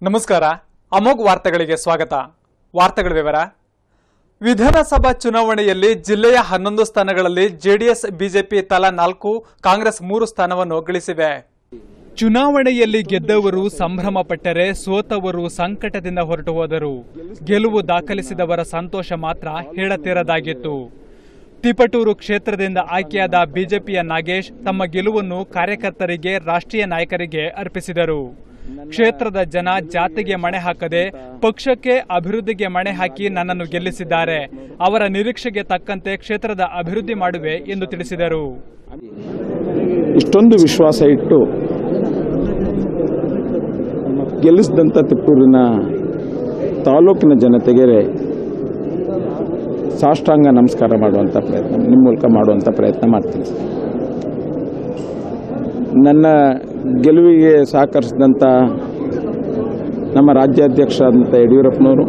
ನಮಸ್ಕಾರ ಅಮೋಘ್ ವಾರ್ತೆಗಳಿಗೆ ಸ್ವಾಗತ ವಾರ್ತೆಗಳ ವಿವರ ವಿಧಾನಸಭಾ ಚುನಾವಣೆಯಲ್ಲಿ ಜಿಲ್ಲೆಯ ಹನ್ನೊಂದು ಸ್ಥಾನಗಳಲ್ಲಿ ಜೆಡಿಎಸ್ ಬಿಜೆಪಿ ತಲಾ ನಾಲ್ಕು ಕಾಂಗ್ರೆಸ್ ಮೂರು ಸ್ಥಾನವನ್ನು ಗಳಿಸಿವೆ ಚುನಾವಣೆಯಲ್ಲಿ ಗೆದ್ದವರು ಸಂಭ್ರಮ ಪಟ್ಟರೆ ಸೋತವರು ಸಂಕಟದಿಂದ ಹೊರಟು ಹೋದರು ಗೆಲುವು ದಾಖಲಿಸಿದವರ ಸಂತೋಷ ಮಾತ್ರ ಹೇಳತೀರದಾಗಿತ್ತು ತಿಪಟೂರು ಕ್ಷೇತ್ರದಿಂದ ಆಯ್ಕೆಯಾದ ಬಿಜೆಪಿಯ ನಾಗೇಶ್ ತಮ್ಮ ಗೆಲುವನ್ನು ಕಾರ್ಯಕರ್ತರಿಗೆ ರಾಷ್ಟ್ರೀಯ ನಾಯಕರಿಗೆ ಅರ್ಪಿಸಿದರು ಕ್ಷೇತ್ರದ ಜನ ಜಾತಿಗೆ ಮಣೆ ಹಾಕದೆ ಪಕ್ಷಕ್ಕೆ ಅಭಿವೃದ್ಧಿಗೆ ಮಣೆ ಹಾಕಿ ನನ್ನನ್ನು ಗೆಲ್ಲಿಸಿದ್ದಾರೆ ಅವರ ನಿರೀಕ್ಷೆಗೆ ತಕ್ಕಂತೆ ಕ್ಷೇತ್ರದ ಅಭಿವೃದ್ಧಿ ಮಾಡುವೆ ಎಂದು ತಿಳಿಸಿದರು ಇಷ್ಟೊಂದು ವಿಶ್ವಾಸ ಇಟ್ಟು ಗೆಲ್ಲಿಸಿದಂಥ ತಿಪ್ಪೂರಿನ ತಾಲೂಕಿನ ಜನತೆಗೆ ಸಾಷ್ಟಾಂಗ ನಮಸ್ಕಾರ ಮಾಡುವಂಥ ಪ್ರಯತ್ನ ನಿಮ್ಮ ಮೂಲಕ ಮಾಡುವಂಥ ಪ್ರಯತ್ನ ಮಾಡ್ತೀನಿ ನನ್ನ ಗೆಲುವಿಗೆ ಸಹಕರಿಸಿದಂಥ ನಮ್ಮ ರಾಜ್ಯಾಧ್ಯಕ್ಷರಾದಂಥ ಯಡಿಯೂರಪ್ಪನವರು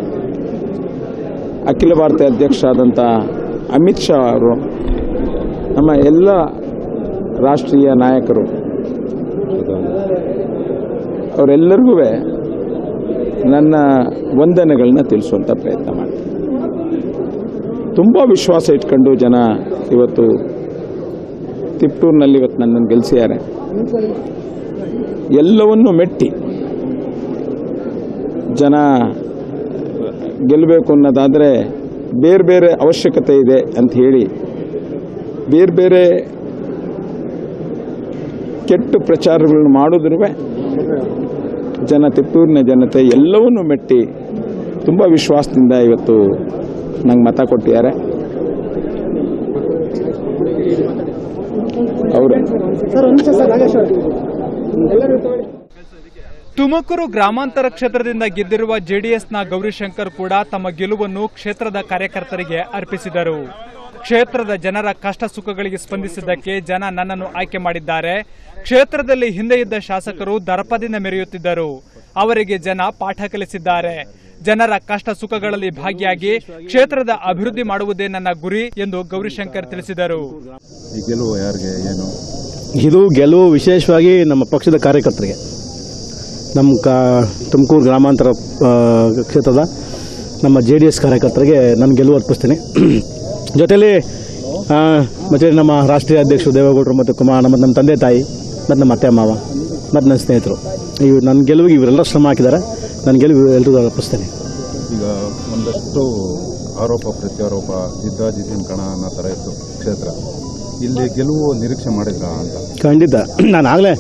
ಅಖಿಲ ಭಾರತ ಅಧ್ಯಕ್ಷರಾದಂಥ ಅಮಿತ್ ಶಾ ಅವರು ನಮ್ಮ ಎಲ್ಲ ರಾಷ್ಟ್ರೀಯ ನಾಯಕರು ಅವರೆಲ್ಲರಿಗೂ ನನ್ನ ವಂದನೆಗಳನ್ನ ತಿಳಿಸುವಂಥ ಪ್ರಯತ್ನ ಮಾಡ್ತೀನಿ ತುಂಬ ವಿಶ್ವಾಸ ಇಟ್ಕೊಂಡು ಜನ ಇವತ್ತು ತಿಪ್ಟೂರಿನಲ್ಲಿ ಇವತ್ತು ನನ್ನನ್ನು ಗೆಲ್ಲಿಸಿದ್ದಾರೆ ಎಲ್ಲವನ್ನೂ ಮೆಟ್ಟಿ ಜನ ಗೆಲ್ಲಬೇಕು ಅನ್ನೋದಾದರೆ ಬೇರೆ ಬೇರೆ ಅವಶ್ಯಕತೆ ಇದೆ ಅಂತ ಹೇಳಿ ಬೇರೆ ಬೇರೆ ಕೆಟ್ಟ ಪ್ರಚಾರಗಳನ್ನು ಮಾಡಿದ್ರೂ ಜನ ತಿಪ್ಪೂರಿನ ಜನತೆ ಎಲ್ಲವನ್ನೂ ಮೆಟ್ಟಿ ತುಂಬ ವಿಶ್ವಾಸದಿಂದ ಇವತ್ತು ನಂಗೆ ಮತ ಕೊಟ್ಟಿದ್ದಾರೆ ಅವರು ತುಮಕೂರು ಗ್ರಾಮಾಂತರ ಕ್ಷೇತ್ರದಿಂದ ಗೆದ್ದಿರುವ ಜೆಡಿಎಸ್ನ ಗೌರಿಶಂಕರ್ ಕೂಡ ತಮ್ಮ ಗೆಲುವನ್ನು ಕ್ಷೇತ್ರದ ಕಾರ್ಯಕರ್ತರಿಗೆ ಅರ್ಪಿಸಿದರು ಕ್ಷೇತ್ರದ ಜನರ ಕಷ್ಟ ಸುಖಗಳಿಗೆ ಸ್ಪಂದಿಸಿದ್ದಕ್ಕೆ ಜನ ನನ್ನನ್ನು ಆಯ್ಕೆ ಮಾಡಿದ್ದಾರೆ ಕ್ಷೇತ್ರದಲ್ಲಿ ಹಿಂದೆ ಇದ್ದ ಶಾಸಕರು ದರ್ಪದಿಂದ ಮೆರೆಯುತ್ತಿದ್ದರು ಅವರಿಗೆ ಜನ ಪಾಠ ಕಲಿಸಿದ್ದಾರೆ ಜನರ ಕಷ್ಟ ಸುಖಗಳಲ್ಲಿ ಭಾಗಿಯಾಗಿ ಕ್ಷೇತ್ರದ ಅಭಿವೃದ್ಧಿ ಮಾಡುವುದೇ ನನ್ನ ಗುರಿ ಎಂದು ಗೌರಿಶಂಕರ್ ತಿಳಿಸಿದರು ಈ ಗೆಲುವು ಯಾರಿಗೆ ಏನು ಇದು ಗೆಲುವು ವಿಶೇಷವಾಗಿ ನಮ್ಮ ಪಕ್ಷದ ಕಾರ್ಯಕರ್ತರಿಗೆ ನಮ್ಮ ಕಾ ತುಮಕೂರು ಗ್ರಾಮಾಂತರ ಆ, ಕ್ಷೇತ್ರದ ನಮ್ಮ ಜೆ ಡಿ ಎಸ್ ಕಾರ್ಯಕರ್ತರಿಗೆ ನಾನು ಗೆಲುವು ಅರ್ಪಿಸ್ತೀನಿ ಜೊತೆಯಲ್ಲಿ ಆ, ಮತ್ತೆ ನಮ್ಮ ರಾಷ್ಟ್ರೀಯ ಅಧ್ಯಕ್ಷರು ದೇವೇಗೌಡರು ಮತ್ತು ಕುಮಾರ್ ನಮ್ಮ ನಮ್ಮ ತಂದೆ ತಾಯಿ ಮತ್ತು ನಮ್ಮ ಅತ್ತೆ ಮಾವ ಮತ್ತು ನನ್ನ ಸ್ನೇಹಿತರು ಇವು ನನ್ನ ಗೆಲುವಿಗೆ ಇವರೆಲ್ಲ ಶ್ರಮ ಹಾಕಿದ್ದಾರೆ ನನ್ನ ಗೆಲುವು ಎಲ್ರಿಗೂ ಅರ್ಪಿಸ್ತೇನೆ ಈಗ ಒಂದಷ್ಟು ಆರೋಪ ಪ್ರತ್ಯಾರೋಪ ಜಿದ್ದಾಜಿದ್ದಿನ ಕಣ ಅನ್ನೋ ಥರ ಇತ್ತು ಕ್ಷೇತ್ರ ಇಲ್ಲಿ ಗೆಲುವು ನಿರೀಕ್ಷೆ ಮಾಡಿದ್ರ ಅಂತ ಖಂಡಿತ ನಾನು ಆಗಲೇ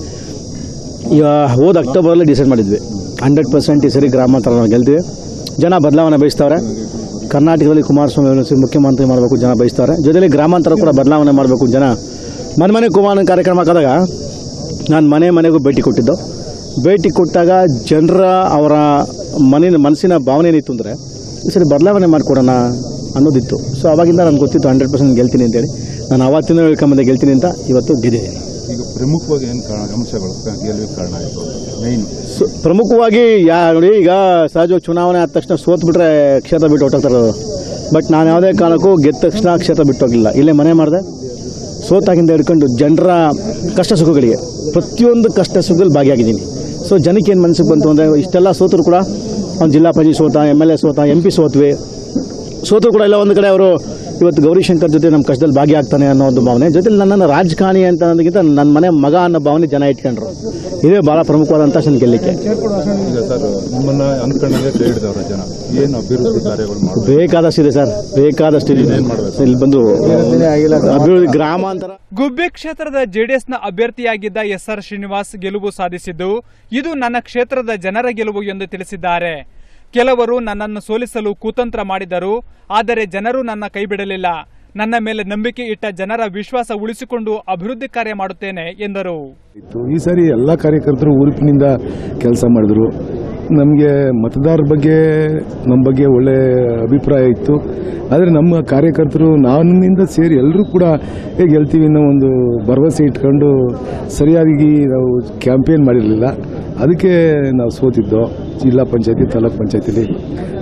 ಈಗ ಹೋದ ಅಕ್ಟೋಬರಲ್ಲಿ ಡಿಸೈಡ್ ಮಾಡಿದ್ವಿ ಹಂಡ್ರೆಡ್ ಪರ್ಸೆಂಟ್ ಈ ಸರಿ ಗ್ರಾಮಾಂತರ ನಾವು ಗೆಲ್ತೀವಿ ಜನ ಬದಲಾವಣೆ ಬಯಸ್ತವ್ರೆ ಕರ್ನಾಟಕದಲ್ಲಿ ಕುಮಾರಸ್ವಾಮಿ ಅವರನ್ನು ಮುಖ್ಯಮಂತ್ರಿ ಮಾಡಬೇಕು ಜನ ಬಯಸ್ತವ್ರೆ ಜೊತೆಲಿ ಗ್ರಾಮಾಂತರ ಕೂಡ ಬದಲಾವಣೆ ಮಾಡಬೇಕು ಜನ ಮನೆ ಮನೆ ಕುಮಾರನ ಕಾರ್ಯಕ್ರಮ ಹಾಕಿದಾಗ ನಾನು ಮನೆ ಮನೆಗೂ ಭೇಟಿ ಕೊಟ್ಟಿದ್ದು ಭೇಟಿ ಕೊಟ್ಟಾಗ ಜನರ ಅವರ ಮನೆ ಮನಸ್ಸಿನ ಭಾವನೆ ಏನಿತ್ತು ಅಂದರೆ ಈ ಸರಿ ಬದಲಾವಣೆ ಮಾಡಿಕೊಡೋಣ ಅನ್ನೋದಿತ್ತು ಸೊ ಅವಾಗಿಂದ ನನಗೆ ಗೊತ್ತಿತ್ತು ಹಂಡ್ರೆಡ್ ಪರ್ಸೆಂಟ್ ಗೆಲ್ತೀನಿ ಅಂತೇಳಿ ನಾನು ಅವತ್ತಿನ ಹೇಳ್ಕೊಂಬಂದೆ ಗೆಲ್ತೀನಿ ಅಂತ ಇವತ್ತು ಗೆದ್ದಿದ್ದೀನಿ ಈಗ ಪ್ರಮುಖವಾಗಿ ಏನು ಕಾರಣ ಅಂಶಗಳು ಗೆಲುವಿಗೆ ಕಾರಣ ಆಯಿತು ಮೈನ್ ಸೊ, ಪ್ರಮುಖವಾಗಿ ಯಾ ನೋಡಿ ಈಗ ಸಹಜವಾಗಿ ಚುನಾವಣೆ ಆದ ತಕ್ಷಣ ಸೋತ್ ಬಿಟ್ರೆ ಕ್ಷೇತ್ರ ಬಿಟ್ಟು ಹೊಟ್ಟೋಗ್ತಾರೆ ಬಟ್ ನಾನು ಯಾವುದೇ ಕಾರಣಕ್ಕೂ ಗೆದ್ದ ತಕ್ಷಣ ಕ್ಷೇತ್ರ ಬಿಟ್ಟು ಹೋಗಲಿಲ್ಲ ಇಲ್ಲೇ ಮನೆ ಮಾಡಿದೆ ಸೋತಾಗಿಂದ ಹಿಡ್ಕೊಂಡು ಜನರ ಕಷ್ಟ ಸುಖಗಳಿಗೆ ಪ್ರತಿಯೊಂದು ಕಷ್ಟ ಸುಖದಲ್ಲಿ ಭಾಗಿಯಾಗಿದ್ದೀನಿ ಸೊ ಜನಕ್ಕೆ ಏನು ಮನಸ್ಸಿಗೆ ಬಂತು ಅಂದರೆ ಇಷ್ಟೆಲ್ಲ ಸೋತರು ಕೂಡ ಅವ್ನು ಜಿಲ್ಲಾ ಪಂಚಾಯತ್ ಸೋತ ಎಮ್ ಎಲ್ ಎ ಸೋತ ಎಂ ಪಿ ಸೋತ್ವಿ ಸೋತರು ಕೂಡ ಎಲ್ಲ ಒಂದು ಕಡೆ ಅವರು ಇವತ್ತು ಗೌರಿಶಂಕರ್ ಜೊತೆ ನಮ್ಮ ಕಷ್ಟದಲ್ಲಿ ಭಾಗಿಯಾಗ್ತಾನೆ ಅನ್ನೋ ಒಂದು ಭಾವನೆ ಜೊತೆಲಿ ನನ್ನನ್ನು ರಾಜಕಾರಣಿ ಅಂತ ಅನ್ನೋದಕ್ಕಿಂತ ನನ್ನ ಮನೆ ಮಗ ಅನ್ನೋ ಭಾವನೆ ಜನ ಇಟ್ಕೊಂಡ್ರು ಇದೇ ಭಾಳ ಪ್ರಮುಖವಾದಂಥ ನನ್ನ ಗೆಲ್ಲಿಕೆ ಈಗ ಸರ್ ನಿಮ್ಮನ್ನ ಅನ್ಕೊಂಡಂಗೆ ಕೈ ಹಿಡಿದವ್ರ ಜನ ಏನು ಅಭಿವೃದ್ಧಿ ಕಾರ್ಯಗಳು ಮಾಡಬೇಕು ಬೇಕಾದಷ್ಟಿದೆ ಸರ್ ಬೇಕಾದಷ್ಟು ಇದೆ ಏನ್ ಮಾಡ್ಬೇಕು? ಇಲ್ಲಿ ಬಂದು ಅಭಿವೃದ್ಧಿ ಗ್ರಾಮಾಂತರ ಗುಬ್ಬಿ ಕ್ಷೇತ್ರದ ಜೆಡಿಎಸ್ನ ಅಭ್ಯರ್ಥಿಯಾಗಿದ್ದ ಎಸ್ಆರ್ ಶ್ರೀನಿವಾಸ್ ಗೆಲುವು ಸಾಧಿಸಿದ್ದು ಇದು ನನ್ನ ಕ್ಷೇತ್ರದ ಜನರ ಗೆಲುವು ಎಂದು ತಿಳಿಸಿದ್ದಾರೆ ಕೆಲವರು ನನ್ನನ್ನು ಸೋಲಿಸಲು ಕುತಂತ್ರ ಮಾಡಿದರು ಆದರೆ ಜನರು ನನ್ನ ಕೈಬಿಡಲಿಲ್ಲ ನನ್ನ ಮೇಲೆ ನಂಬಿಕೆ ಇಟ್ಟ ಜನರ ವಿಶ್ವಾಸ ಉಳಿಸಿಕೊಂಡು ಅಭಿವೃದ್ಧಿ ಕಾರ್ಯ ಮಾಡುತ್ತೇನೆ ಎಂದರು ಇತ್ತು ಈ ಸಾರಿ ಎಲ್ಲ ಕಾರ್ಯಕರ್ತರು ಉರುಪಿನಿಂದ ಕೆಲಸ ಮಾಡಿದ್ರು ನಮಗೆ ಮತದಾರರ ಬಗ್ಗೆ ನಮ್ಮ ಬಗ್ಗೆ ಒಳ್ಳೆ ಅಭಿಪ್ರಾಯ ಇತ್ತು ಆದರೆ ನಮ್ಮ ಕಾರ್ಯಕರ್ತರು ನಾನಿಂದ ಸೇರಿ ಎಲ್ಲರೂ ಕೂಡ ಹೇಗೆ ಗೆಲ್ತೀವಿ ಅನ್ನೋ ಒಂದು ಭರವಸೆ ಇಟ್ಕೊಂಡು ಸರಿಯಾಗಿ ನಾವು ಕ್ಯಾಂಪೇನ್ ಮಾಡಿರಲಿಲ್ಲ ಅದಕ್ಕೆ ನಾವು ಸೋತಿದ್ದೋ ಜಿಲ್ಲಾ ಪಂಚಾಯತಿ ತಾಲೂಕ್ ಪಂಚಾಯತಿಲಿ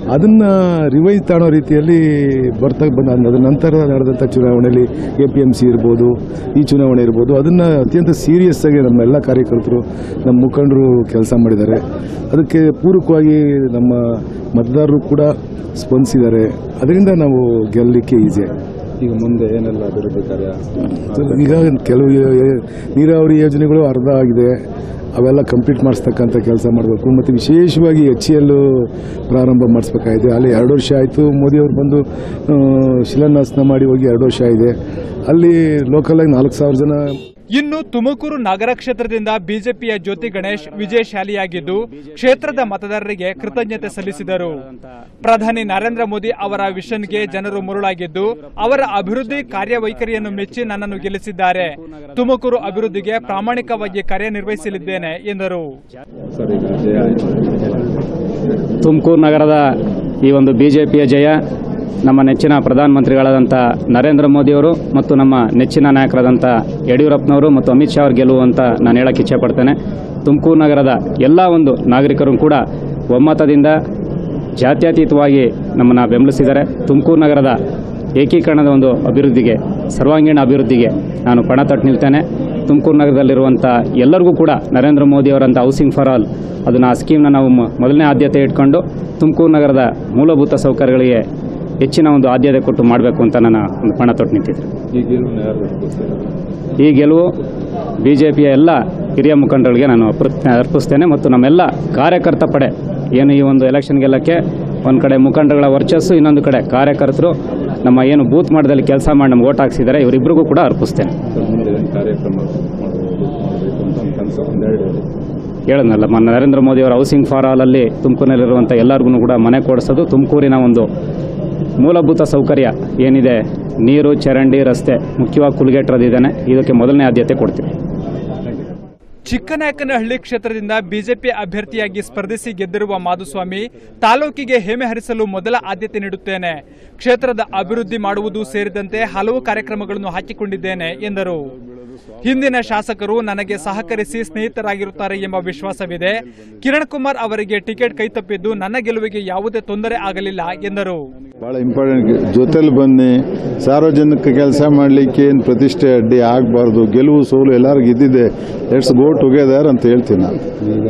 ಅದನ್ನ ರಿವೈಸ್ ತಾಣೋ ರೀತಿಯಲ್ಲಿ ಬರ್ತಾ ಬಂದ ಅದರ ನಂತರ ನಡೆದಂಥ ಚುನಾವಣೆಯಲ್ಲಿ ಎ ಪಿ ಎಂ ಸಿ ಇರ್ಬೋದು ಈ ಚುನಾವಣೆ ಇರ್ಬೋದು ಅದನ್ನು ಅತ್ಯಂತ ಸೀರಿಯಸ್ ಆಗಿ ನಮ್ಮ ಎಲ್ಲ ಕಾರ್ಯಕರ್ತರು ನಮ್ಮ ಮುಖಂಡರು ಕೆಲಸ ಮಾಡಿದ್ದಾರೆ ಅದಕ್ಕೆ ಪೂರಕವಾಗಿ ನಮ್ಮ ಮತದಾರರು ಕೂಡ ಸ್ಪಂದಿಸಿದ್ದಾರೆ ಅದರಿಂದ ನಾವು ಗೆಲ್ಲಲಿಕ್ಕೆ ಈಸಿ ಈಗ ಮುಂದೆ ಏನೆಲ್ಲ ಅಭಿವೃದ್ಧಿ ಕಾರ್ಯ ಈಗ ಕೆಲವು ಯೋ- ಯೋ- ನೀರಾವರಿ ಯೋಜನೆಗಳು ಅರ್ಧ ಆಗಿದೆ ಅವೆಲ್ಲ ಕಂಪ್ಲೀಟ್ ಮಾಡಿಸ್ತಕ್ಕಂಥ ಕೆಲಸ ಮಾಡಬೇಕು ಮತ್ತು ವಿಶೇಷವಾಗಿ ಎಚ್ ಸಿ ಎಲ್ ಪ್ರಾರಂಭ ಮಾಡಿಸ್ಬೇಕಾಗಿದೆ ಅಲ್ಲಿ ಎರಡು ವರ್ಷ ಆಯಿತು ಮೋದಿಯವರು ಬಂದು ಆ, ಶಿಲಾನ್ಯಾಸನ ಮಾಡಿ ಹೋಗಿ ಎರಡು ವರ್ಷ ಆಗಿದೆ ಅಲ್ಲಿ ಲೋಕಲಾಗಿ ನಾಲ್ಕು ಸಾವಿರ ಜನ ಇನ್ನು ತುಮಕೂರು ನಗರ ಕ್ಷೇತ್ರದಿಂದ ಬಿಜೆಪಿಯ ಜ್ಯೋತಿ ಗಣೇಶ್ ವಿಜಯಶಾಲಿಯಾಗಿದ್ದು ಕ್ಷೇತ್ರದ ಮತದಾರರಿಗೆ ಕೃತಜ್ಞತೆ ಸಲ್ಲಿಸಿದರು ಪ್ರಧಾನಿ ನರೇಂದ್ರ ಮೋದಿ ಅವರ ವಿಷನ್ಗೆ ಜನರು ಮರುಳಾಗಿದ್ದು ಅವರ ಅಭಿವೃದ್ಧಿ ಕಾರ್ಯವೈಖರಿಯನ್ನು ಮೆಚ್ಚಿ ನನ್ನನ್ನು ಗೆಲ್ಲಿಸಿದ್ದಾರೆ ತುಮಕೂರು ಅಭಿವೃದ್ಧಿಗೆ ಪ್ರಾಮಾಣಿಕವಾಗಿ ಕಾರ್ಯನಿರ್ವಹಿಸಲಿದ್ದೇನೆ ಎಂದರು ಸರ್ ಈಗ ಜಯ ಆಯ್ತು ತುಮಕೂರು ನಗರದ ಈ ಒಂದು ಬಿ ಜೆ ಪಿಯ ಜಯ ನಮ್ಮ ನೆಚ್ಚಿನ ಪ್ರಧಾನಮಂತ್ರಿಗಳಾದಂಥ ನರೇಂದ್ರ ಮೋದಿಯವರು ಮತ್ತು ನಮ್ಮ ನೆಚ್ಚಿನ ನಾಯಕರಾದಂಥ ಯಡಿಯೂರಪ್ಪನವರು ಮತ್ತು ಅಮಿತ್ ಶಾ ಅವರು ಗೆಲುವು ಅಂತ ನಾನು ಹೇಳಕ್ಕೆ ಇಚ್ಛೆಪಡ್ತೇನೆ ತುಮಕೂರು ನಗರದ ಎಲ್ಲ ಒಂದು ನಾಗರಿಕರು ಕೂಡ ಒಮ್ಮತದಿಂದ ಜಾತ್ಯತೀತವಾಗಿ ನಮ್ಮನ್ನು ಬೆಂಬಲಿಸಿದ್ದಾರೆ ತುಮಕೂರು ನಗರದ ಏಕೀಕರಣದ ಒಂದು ಅಭಿವೃದ್ಧಿಗೆ ಸರ್ವಾಂಗೀಣ ಅಭಿವೃದ್ಧಿಗೆ ನಾನು ಪಣ ತೊಟ್ಟು ನಿಲ್ತೇನೆ ತುಮಕೂರು ನಗರದಲ್ಲಿರುವಂಥ ಎಲ್ಲರಿಗೂ ಕೂಡ ನರೇಂದ್ರ ಮೋದಿ ಅವರಂಥ ಹೌಸಿಂಗ್ ಫಾರ್ ಆಲ್ ಅದನ್ನು ಆ ಸ್ಕೀಮ್ನ ನಾವು ಮ- ಮೊದಲನೇ ಆದ್ಯತೆ ಇಟ್ಕೊಂಡು ತುಮಕೂರು ನಗರದ ಮೂಲಭೂತ ಸೌಕರ್ಯಗಳಿಗೆ ಹೆಚ್ಚಿನ ಒಂದು ಆದ್ಯತೆ ಕೊಟ್ಟು ಮಾಡಬೇಕು ಅಂತ ನಾನು ಒಂದು ಪಣ ತೊಟ್ಟು ನಿಂತಿದ್ದೆ ಈ ಗೆಲುವನ್ನು ಯಾರು ಅರ್ಪಿಸ್ತಾರೆ? ಈ ಗೆಲುವು ಬಿ ಜೆ ಪಿಯ ಎಲ್ಲ ಹಿರಿಯ ಮುಖಂಡರಿಗೆ ನಾನು ಅರ್ಪ- ಅರ್ಪಿಸ್ತೇನೆ ಮತ್ತು ನಮ್ಮೆಲ್ಲ ಕಾರ್ಯಕರ್ತ ಪಡೆ ಏನು ಈ ಒಂದು ಎಲೆಕ್ಷನ್ ಗೆಲ್ಲಕ್ಕೆ ಒಂದು ಕಡೆ ಮುಖಂಡಗಳ ವರ್ಚಸ್ಸು ಇನ್ನೊಂದು ಕಡೆ ಕಾರ್ಯಕರ್ತರು ನಮ್ಮ ಏನು ಬೂತ್ ಮಟ್ಟದಲ್ಲಿ ಕೆಲಸ ಮಾಡಿ ನಮ್ಗೆ ಓಟ್ ಹಾಕ್ಸಿದ್ದಾರೆ ಇವರಿಬ್ಬರಿಗೂ ಕೂಡ ಅರ್ಪಿಸ್ತೇನೆ ಸರ್ ಮುಂದೆ ಏನು ಕಾರ್ಯಕ್ರಮ ಮಾಡಬಹುದು ಮಾಡಬೇಕು ಅಂತ ಒಂದು ಕನಸು ಒಂದೆರಡು ಹೇಳಿ ಹೇಳಿದ್ನಲ್ಲ ಮ ನರೇಂದ್ರ ಮೋದಿ ಅವರ ಹೌಸಿಂಗ್ ಫಾರ್ ಆಲಲ್ಲಿ ತುಮಕೂರಿನಲ್ಲಿರುವಂಥ ಎಲ್ಲರಿಗೂ ಕೂಡ ಮನೆ ಕೊಡಿಸೋದು ತುಮಕೂರಿನ ಒಂದು ಮೂಲಭೂತ ಸೌಕರ್ಯ ಏನಿದೆ ನೀರು ಚರಂಡಿ ರಸ್ತೆ ಮುಖ್ಯವಾಗಿ ಕುಲುಗೆಟ್ರದಿದ್ದಾನೆ ಇದಕ್ಕೆ ಮೊದಲನೇ ಆದ್ಯತೆ ಕೊಡ್ತೀವಿ ಚಿಕ್ಕನಾಯಕನಹಳ್ಳಿ ಕ್ಷೇತ್ರದಿಂದ ಬಿಜೆಪಿ ಅಭ್ಯರ್ಥಿಯಾಗಿ ಸ್ಪರ್ಧಿಸಿ ಗೆದ್ದಿರುವ ಮಾಧುಸ್ವಾಮಿ ತಾಲೂಕಿಗೆ ಹೇಮೆ ಹರಿಸಲು ಮೊದಲ ಆದ್ಯತೆ ನೀಡುತ್ತೇನೆ ಕ್ಷೇತ್ರದ ಅಭಿವೃದ್ಧಿ ಮಾಡುವುದು ಸೇರಿದಂತೆ ಹಲವು ಕಾರ್ಯಕ್ರಮಗಳನ್ನು ಹಾಕಿಕೊಂಡಿದ್ದೇನೆ ಎಂದರು ಹಿಂದಿನ ಶಾಸಕರು ನನಗೆ ಸಹಕರಿಸಿ ಸ್ನೇಹಿತರಾಗಿರುತ್ತಾರೆ ಎಂಬ ವಿಶ್ವಾಸವಿದೆ ಕಿರಣ್ ಕುಮಾರ್ ಅವರಿಗೆ ಟಿಕೆಟ್ ಕೈತಪ್ಪಿದ್ದು ನನ್ನ ಗೆಲುವಿಗೆ ಯಾವುದೇ ತೊಂದರೆ ಆಗಲಿಲ್ಲ ಎಂದರು ಭಾಳ ಇಂಪಾರ್ಟೆಂಟ್ ಜೊತೆಲಿ ಬನ್ನಿ ಸಾರ್ವಜನಿಕ ಕೆಲಸ ಮಾಡಲಿಕ್ಕೆ ಏನು ಪ್ರತಿಷ್ಠೆ ಅಡ್ಡಿ ಆಗಬಾರ್ದು ಗೆಲುವು ಸೋಲು ಎಲ್ಲರಿಗೂ ಇದ್ದಿದೆ ಲೆಟ್ಸ್ ಗೋ ಟುಗೆದರ್ ಅಂತ ಹೇಳ್ತೀನಿ ನಾನು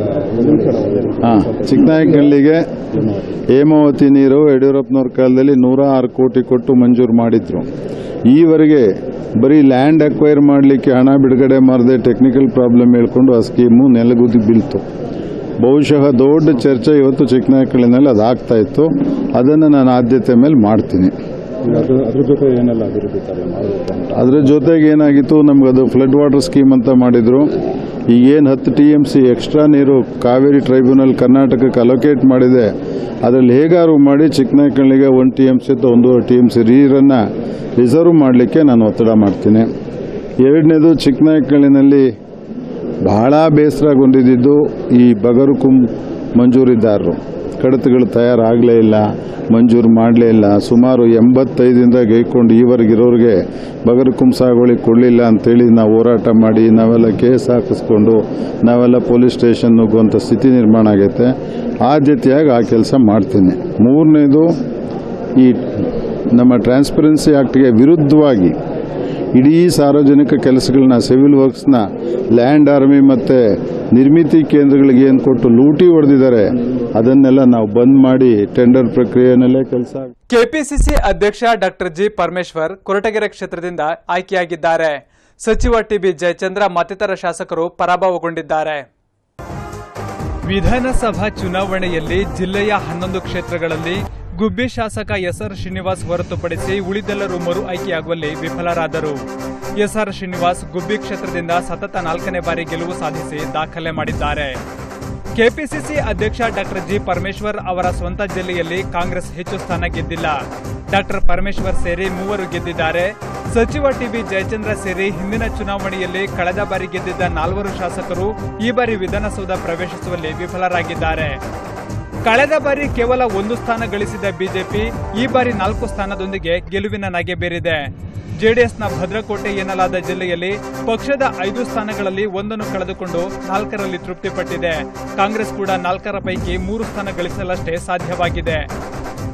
ಹಾಂ ಚಿಕ್ಕನಾಯಕನಹಳ್ಳಿಗೆ ಹೇಮಾವತಿ ನೀರು ಯಡಿಯೂರಪ್ಪನವ್ರ ಕಾಲದಲ್ಲಿ ನೂರ ಆರು ಕೋಟಿ ಕೊಟ್ಟು ಮಂಜೂರು ಮಾಡಿದ್ರು ಈವರೆಗೆ ಬರೀ ಲ್ಯಾಂಡ್ ಅಕ್ವೈರ್ ಮಾಡಲಿಕ್ಕೆ ಹಣ ಬಿಡುಗಡೆ ಮಾಡದೆ ಟೆಕ್ನಿಕಲ್ ಪ್ರಾಬ್ಲಮ್ ಹೇಳ್ಕೊಂಡು ಆ ಸ್ಕೀಮು ನೆಲಗುದಿ ಬೀಳ್ತು ಬಹುಶಃ ದೊಡ್ಡ ಚರ್ಚೆ ಇವತ್ತು ಚಿಕ್ಕನಾಯಕಳ್ಳಿನಲ್ಲಿ ಅದಾಗ್ತಾ ಇತ್ತು ಅದನ್ನು ನಾನು ಆದ್ಯತೆ ಮೇಲೆ ಮಾಡ್ತೀನಿ ಈಗ ಅದ್ರ ಅದ್ರ ಜೊತೆ ಏನೆಲ್ಲ ಅಭಿವೃದ್ಧಿ ಕಾರ್ಯ ಮಾಡಬೇಕು ಅಂತ ಅದರ ಜೊತೆಗೆ ಏನಾಗಿತ್ತು ನಮ್ಗೆ ಅದು ಫ್ಲಡ್ ವಾಟರ್ ಸ್ಕೀಮ್ ಅಂತ ಮಾಡಿದ್ರು ಈಗೇನು ಹತ್ತು ಟಿ ಎಮ್ ಸಿ ಎಕ್ಸ್ಟ್ರಾ ನೀರು ಕಾವೇರಿ ಟ್ರೈಬ್ಯುನಲ್ ಕರ್ನಾಟಕಕ್ಕೆ ಅಲೋಕೇಟ್ ಮಾಡಿದೆ ಅದರಲ್ಲಿ ಹೇಗಾರು ಮಾಡಿ ಚಿಕ್ಕನಾಯಕಳ್ಳಿಗೆ ಒಂದು ಟಿ ಎಮ್ ಸಿ ಅಥವಾ ಒಂದೂವರೆ ಟಿ ಎಮ್ ಸಿ ನೀರನ್ನು ರಿಸರ್ವ್ ಮಾಡಲಿಕ್ಕೆ ನಾನು ಒತ್ತಡ ಮಾಡ್ತೀನಿ ಎರಡನೇದು ಚಿಕ್ಕನಾಯಕಳ್ಳಿನಲ್ಲಿ ಬಹಳ ಬೇಸರಗೊಂಡಿದ್ದು ಈ ಬಗರುಕುಂ ಮಂಜೂರಿದಾರರು ಕಡತಗಳು ತಯಾರಾಗಲೇ ಇಲ್ಲ ಮಂಜೂರು ಮಾಡಲೇ ಇಲ್ಲ ಸುಮಾರು ಎಂಬತ್ತೈದಿಂದ ಗೈಕೊಂಡು ಈವರೆಗಿರೋರಿಗೆ ಬಗರುಕುಂ ಸಾಗುವಳಿ ಕೊಡಲಿಲ್ಲ ಅಂತೇಳಿ ನಾವು ಹೋರಾಟ ಮಾಡಿ ನಾವೆಲ್ಲ ಕೇಸ್ ಹಾಕಿಸ್ಕೊಂಡು ನಾವೆಲ್ಲ ಪೊಲೀಸ್ ಸ್ಟೇಷನ್ ನುಗ್ಗುವಂಥ ಸ್ಥಿತಿ ನಿರ್ಮಾಣ ಆಗೈತೆ ಆದ್ಯತೆಯಾಗಿ ಆ ಕೆಲಸ ಮಾಡ್ತೀನಿ ಮೂರನೇದು ಈ ನಮ್ಮ ಟ್ರಾನ್ಸ್ಪರೆನ್ಸಿ ಆ್ಯಕ್ಟ್ಗೆ ವಿರುದ್ಧವಾಗಿ ಇಡೀ ಸಾರ್ವಜನಿಕ ಕೆಲಸಗಳನ್ನ ಸಿವಿಲ್ ವರ್ಕ್ಸ್ನ ಲ್ಯಾಂಡ್ ಆರ್ಮಿ ಮತ್ತು ನಿರ್ಮಿತಿ ಕೇಂದ್ರಗಳಿಗೆ ಏನು ಕೊಟ್ಟು ಲೂಟಿ ಹೊಡೆದಿದ್ದಾರೆ ಅದನ್ನೆಲ್ಲ ನಾವು ಬಂದ್ ಮಾಡಿ ಟೆಂಡರ್ ಪ್ರಕ್ರಿಯೆಯಲ್ಲೇ ಕೆಲಸ ಕೆಪಿಸಿಸಿ ಅಧ್ಯಕ್ಷ ಡಾಕ್ಟರ್ ಜಿ ಪರಮೇಶ್ವರ್ ಕೊರಟಗೆರೆ ಕ್ಷೇತ್ರದಿಂದ ಆಯ್ಕೆಯಾಗಿದ್ದಾರೆ ಸಚಿವ ಟಿಬಿ ಜಯಚಂದ್ರ ಮತ್ತಿತರ ಶಾಸಕರು ಪರಾಭವಗೊಂಡಿದ್ದಾರೆ ವಿಧಾನಸಭಾ ಚುನಾವಣೆಯಲ್ಲಿ ಜಿಲ್ಲೆಯ ಹನ್ನೊಂದು ಕ್ಷೇತ್ರಗಳಲ್ಲಿ ಗುಬ್ಬಿ ಶಾಸಕ ಎಸ್ಆರ್ ಶ್ರೀನಿವಾಸ್ ಹೊರತುಪಡಿಸಿ ಉಳಿದೆಲ್ಲರೂ ಮರು ಆಯ್ಕೆಯಾಗುವಲ್ಲಿ ವಿಫಲರಾದರು ಎಸ್ಆರ್ ಶ್ರೀನಿವಾಸ್ ಗುಬ್ಬಿ ಕ್ಷೇತ್ರದಿಂದ ಸತತ ನಾಲ್ಕನೇ ಬಾರಿ ಗೆಲುವು ಸಾಧಿಸಿ ದಾಖಲೆ ಮಾಡಿದ್ದಾರೆ ಕೆಪಿಸಿಸಿ ಅಧ್ಯಕ್ಷ ಡಾಕ್ಟರ್ ಜಿ ಪರಮೇಶ್ವರ್ ಅವರ ಸ್ವಂತ ಜಿಲ್ಲೆಯಲ್ಲಿ ಕಾಂಗ್ರೆಸ್ ಹೆಚ್ಚು ಸ್ಥಾನ ಗೆದ್ದಿಲ್ಲ ಡಾಕ್ಟರ್ ಪರಮೇಶ್ವರ್ ಸೇರಿ ಮೂವರು ಗೆದ್ದಿದ್ದಾರೆ ಸಚಿವ ಟಿಬಿ ಜಯಚಂದ್ರ ಸೇರಿ ಹಿಂದಿನ ಚುನಾವಣೆಯಲ್ಲಿ ಕಳೆದ ಬಾರಿ ಗೆದ್ದಿದ್ದ ನಾಲ್ವರು ಶಾಸಕರು ಈ ಬಾರಿ ವಿಧಾನಸೌಧ ಪ್ರವೇಶಿಸುವಲ್ಲಿ ವಿಫಲರಾಗಿದ್ದಾರೆ ಕಳೆದ ಬಾರಿ ಕೇವಲ ಒಂದು ಸ್ಥಾನ ಗಳಿಸಿದ ಬಿಜೆಪಿ ಈ ಬಾರಿ ನಾಲ್ಕು ಸ್ಥಾನದೊಂದಿಗೆ ಗೆಲುವಿನ ನಗೆ ಬೀರಿದೆ ಜೆಡಿಎಸ್ನ ಭದ್ರಕೋಟೆ ಎನ್ನಲಾದ ಜಿಲ್ಲೆಯಲ್ಲಿ ಪಕ್ಷದ ಐದು ಸ್ಥಾನಗಳಲ್ಲಿ ಒಂದನ್ನು ಕಳೆದುಕೊಂಡು ನಾಲ್ಕರಲ್ಲಿ ತೃಪ್ತಿಪಟ್ಟಿದೆ ಕಾಂಗ್ರೆಸ್ ಕೂಡ ನಾಲ್ಕರ ಪೈಕಿ ಮೂರು ಸ್ಥಾನ ಗಳಿಸಲಷ್ಟೇ ಸಾಧ್ಯವಾಗಿದೆ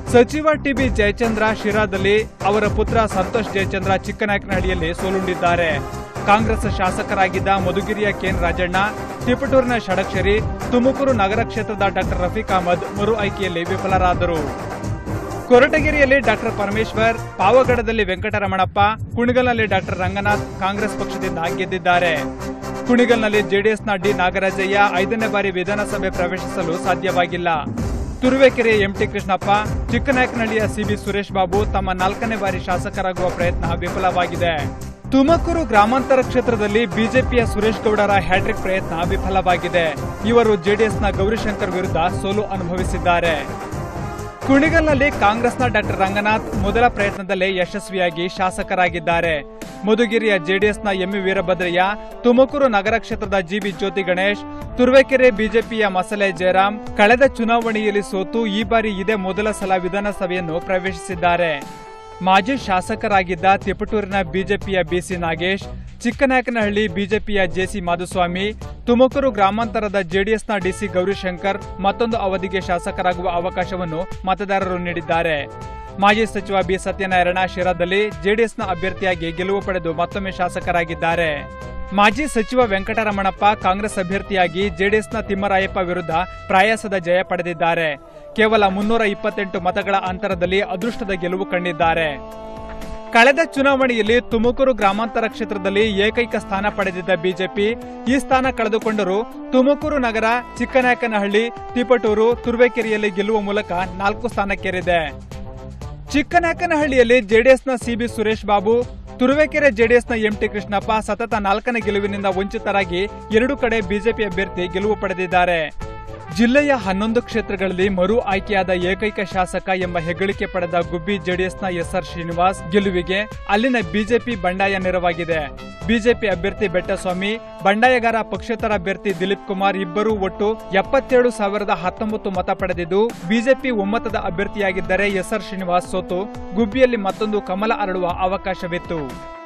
ಸಚಿವ ಟಿಬಿ ಜಯಚಂದ್ರ ಶಿರಾದಲ್ಲಿ ಅವರ ಪುತ್ರ ಸಂತೋಷ್ ಜಯಚಂದ್ರ ಚಿಕ್ಕನಾಯಕನಹಳ್ಳಿಯಲ್ಲಿ ಸೋಲುಂಡಿದ್ದಾರೆ ಕಾಂಗ್ರೆಸ್ ಶಾಸಕರಾಗಿದ್ದ ಮಧುಗಿರಿಯ ಕೆಎನ್ ರಾಜಣ್ಣ ತಿಪಟೂರಿನ ಷಡಕ್ಷರಿ ತುಮಕೂರು ನಗರ ಕ್ಷೇತ್ರದ ಡಾಕ್ಟರ್ ರಫೀಕ್ ಅಹಮದ್ ಮರು ಆಯ್ಕೆಯಲ್ಲಿ ವಿಫಲರಾದರು ಕೊರಟಗೆರೆಯಲ್ಲಿ ಡಾಕ್ಟರ್ ಪರಮೇಶ್ವರ್ ಪಾವಗಡದಲ್ಲಿ ವೆಂಕಟರಮಣಪ್ಪ ಕುಣಿಗಲ್ನಲ್ಲಿ ಡಾಕ್ಟರ್ ರಂಗನಾಥ್ ಕಾಂಗ್ರೆಸ್ ಪಕ್ಷದಿಂದ ಗೆದ್ದಿದ್ದಾರೆ ಕುಣಿಗಲ್ನಲ್ಲಿ ಜೆಡಿಎಸ್ನ ಡಿ ನಾಗರಾಜಯ್ಯ ಐದನೇ ಬಾರಿ ವಿಧಾನಸಭೆ ಪ್ರವೇಶಿಸಲು ಸಾಧ್ಯವಾಗಿಲ್ಲ ತುರುವೇಕೆರೆಯ ಎಂಟಿ ಕೃಷ್ಣಪ್ಪ ಚಿಕ್ಕನಾಯಕನಹಳ್ಳಿಯ ಸಿಬಿ ಸುರೇಶ್ ಬಾಬು ತಮ್ಮ ನಾಲ್ಕನೇ ಬಾರಿ ಶಾಸಕರಾಗುವ ಪ್ರಯತ್ನ ವಿಫಲವಾಗಿದೆ ತುಮಕೂರು ಗ್ರಾಮಾಂತರ ಕ್ಷೇತ್ರದಲ್ಲಿ ಬಿಜೆಪಿಯ ಸುರೇಶ್ ಗೌಡರ ಹ್ಯಾಟ್ರಿಕ್ ಪ್ರಯತ್ನ ವಿಫಲವಾಗಿದೆ ಇವರು ಜೆಡಿಎಸ್ನ ಗೌರಿಶಂಕರ್ ವಿರುದ್ಧ ಸೋಲು ಅನುಭವಿಸಿದ್ದಾರೆ ಕುಣಿಗಲ್ನಲ್ಲಿ ಕಾಂಗ್ರೆಸ್ನ ಡಾಕ್ಟರ್ ರಂಗನಾಥ್ ಮೊದಲ ಪ್ರಯತ್ನದಲ್ಲೇ ಯಶಸ್ವಿಯಾಗಿ ಶಾಸಕರಾಗಿದ್ದಾರೆ ಮಧುಗಿರಿಯ ಜೆಡಿಎಸ್ನ ಎಂವಿ ವೀರಭದ್ರಯ್ಯ ತುಮಕೂರು ನಗರ ಕ್ಷೇತ್ರದ ಜಿಬಿ ಜ್ಯೋತಿ ಗಣೇಶ್ ತುರುವೇಕೆರೆ ಬಿಜೆಪಿಯ ಮಸಲೆ ಜಯರಾಮ್ ಕಳೆದ ಚುನಾವಣೆಯಲ್ಲಿ ಸೋತು ಈ ಬಾರಿ ಇದೇ ಮೊದಲ ಸಲ ವಿಧಾನಸಭೆಯನ್ನು ಪ್ರವೇಶಿಸಿದ್ದಾರೆ ಮಾಜಿ ಶಾಸಕರಾಗಿದ್ದ ತಿಪಟೂರಿನ ಬಿಜೆಪಿಯ ಬಿಸಿ ನಾಗೇಶ್ ಚಿಕ್ಕನಾಯಕನಹಳ್ಳಿ ಬಿಜೆಪಿಯ ಜೆಸಿ ಮಾಧುಸ್ವಾಮಿ ತುಮಕೂರು ಗ್ರಾಮಾಂತರದ ಜೆಡಿಎಸ್ನ ಡಿಸಿ ಗೌರಿಶಂಕರ್ ಮತ್ತೊಂದು ಅವಧಿಗೆ ಶಾಸಕರಾಗುವ ಅವಕಾಶವನ್ನು ಮತದಾರರು ನೀಡಿದ್ದಾರೆ ಮಾಜಿ ಸಚಿವ ಬಿ ಸತ್ಯನಾರಾಯಣ ಶಿರಾದಲ್ಲಿ ಜೆಡಿಎಸ್ನ ಅಭ್ಯರ್ಥಿಯಾಗಿ ಗೆಲುವು ಪಡೆದು ಮತ್ತೊಮ್ಮೆ ಶಾಸಕರಾಗಿದ್ದಾರೆ ಮಾಜಿ ಸಚಿವ ವೆಂಕಟರಮಣಪ್ಪ ಕಾಂಗ್ರೆಸ್ ಅಭ್ಯರ್ಥಿಯಾಗಿ ಜೆಡಿಎಸ್ನ ತಿಮ್ಮರಾಯಪ್ಪ ವಿರುದ್ಧ ಪ್ರಾಯಾಸದ ಜಯ ಪಡೆದಿದ್ದಾರೆ ಕೇವಲ ಮುನ್ನೂರ ಇಪ್ಪತ್ತೆಂಟು ಮತಗಳ ಅಂತರದಲ್ಲಿ ಅದೃಷ್ಟದ ಗೆಲುವು ಕಂಡಿದ್ದಾರೆ ಕಳೆದ ಚುನಾವಣೆಯಲ್ಲಿ ತುಮಕೂರು ಗ್ರಾಮಾಂತರ ಕ್ಷೇತ್ರದಲ್ಲಿ ಏಕೈಕ ಸ್ಥಾನ ಪಡೆದಿದ್ದ ಬಿಜೆಪಿ ಈ ಸ್ಥಾನ ಕಳೆದುಕೊಂಡರೂ ತುಮಕೂರು ನಗರ ಚಿಕ್ಕನಾಯಕನಹಳ್ಳಿ ತಿಪಟೂರು ತುರುವೇಕೆರೆಯಲ್ಲಿ ಗೆಲ್ಲುವ ಮೂಲಕ ನಾಲ್ಕು ಸ್ಥಾನಕ್ಕೇರಿದೆ ಚಿಕ್ಕನಾಯಕನಹಳ್ಳಿಯಲ್ಲಿ ಜೆಡಿಎಸ್ನ ಸಿಬಿ ಸುರೇಶ್ ಬಾಬು ತುರುವೇಕೆರೆ ಜೆಡಿಎಸ್ನ ಎಂಟಿ ಕೃಷ್ಣಪ್ಪ ಸತತ ನಾಲ್ಕನೇ ಗೆಲುವಿನಿಂದ ವಂಚಿತರಾಗಿ ಎರಡು ಕಡೆ ಬಿಜೆಪಿ ಅಭ್ಯರ್ಥಿ ಗೆಲುವು ಪಡೆದಿದ್ದಾರೆ ಜಿಲ್ಲೆಯ ಹನ್ನೊಂದು ಕ್ಷೇತ್ರಗಳಲ್ಲಿ ಮರು ಆಯ್ಕೆಯಾದ ಏಕೈಕ ಶಾಸಕ ಎಂಬ ಹೆಗ್ಗಳಿಕೆ ಪಡೆದ ಗುಬ್ಬಿ ಜೆಡಿಎಸ್ನ ಎಸ್ಆರ್ ಶ್ರೀನಿವಾಸ್ ಗೆಲುವಿಗೆ ಅಲ್ಲಿನ ಬಿಜೆಪಿ ಬಂಡಾಯ ನೆರವಾಗಿದೆ ಬಿಜೆಪಿ ಅಭ್ಯರ್ಥಿ ಬೆಟ್ಟಸ್ವಾಮಿ ಬಂಡಾಯಗಾರ ಪಕ್ಷೇತರ ಅಭ್ಯರ್ಥಿ ದಿಲೀಪ್ ಕುಮಾರ್ ಇಬ್ಬರೂ ಒಟ್ಟು ಎಪ್ಪತ್ತೇಳು ಸಾವಿರದ ಹತ್ತೊಂಬತ್ತು ಮತ ಪಡೆದಿದ್ದು ಬಿಜೆಪಿ ಒಮ್ಮತದ ಅಭ್ಯರ್ಥಿಯಾಗಿದ್ದರೆ ಎಸ್ಆರ್ ಶ್ರೀನಿವಾಸ್ ಸೋತು ಗುಬ್ಬಿಯಲ್ಲಿ ಮತ್ತೊಂದು ಕಮಲ ಅರಳುವ ಅವಕಾಶವಿತ್ತು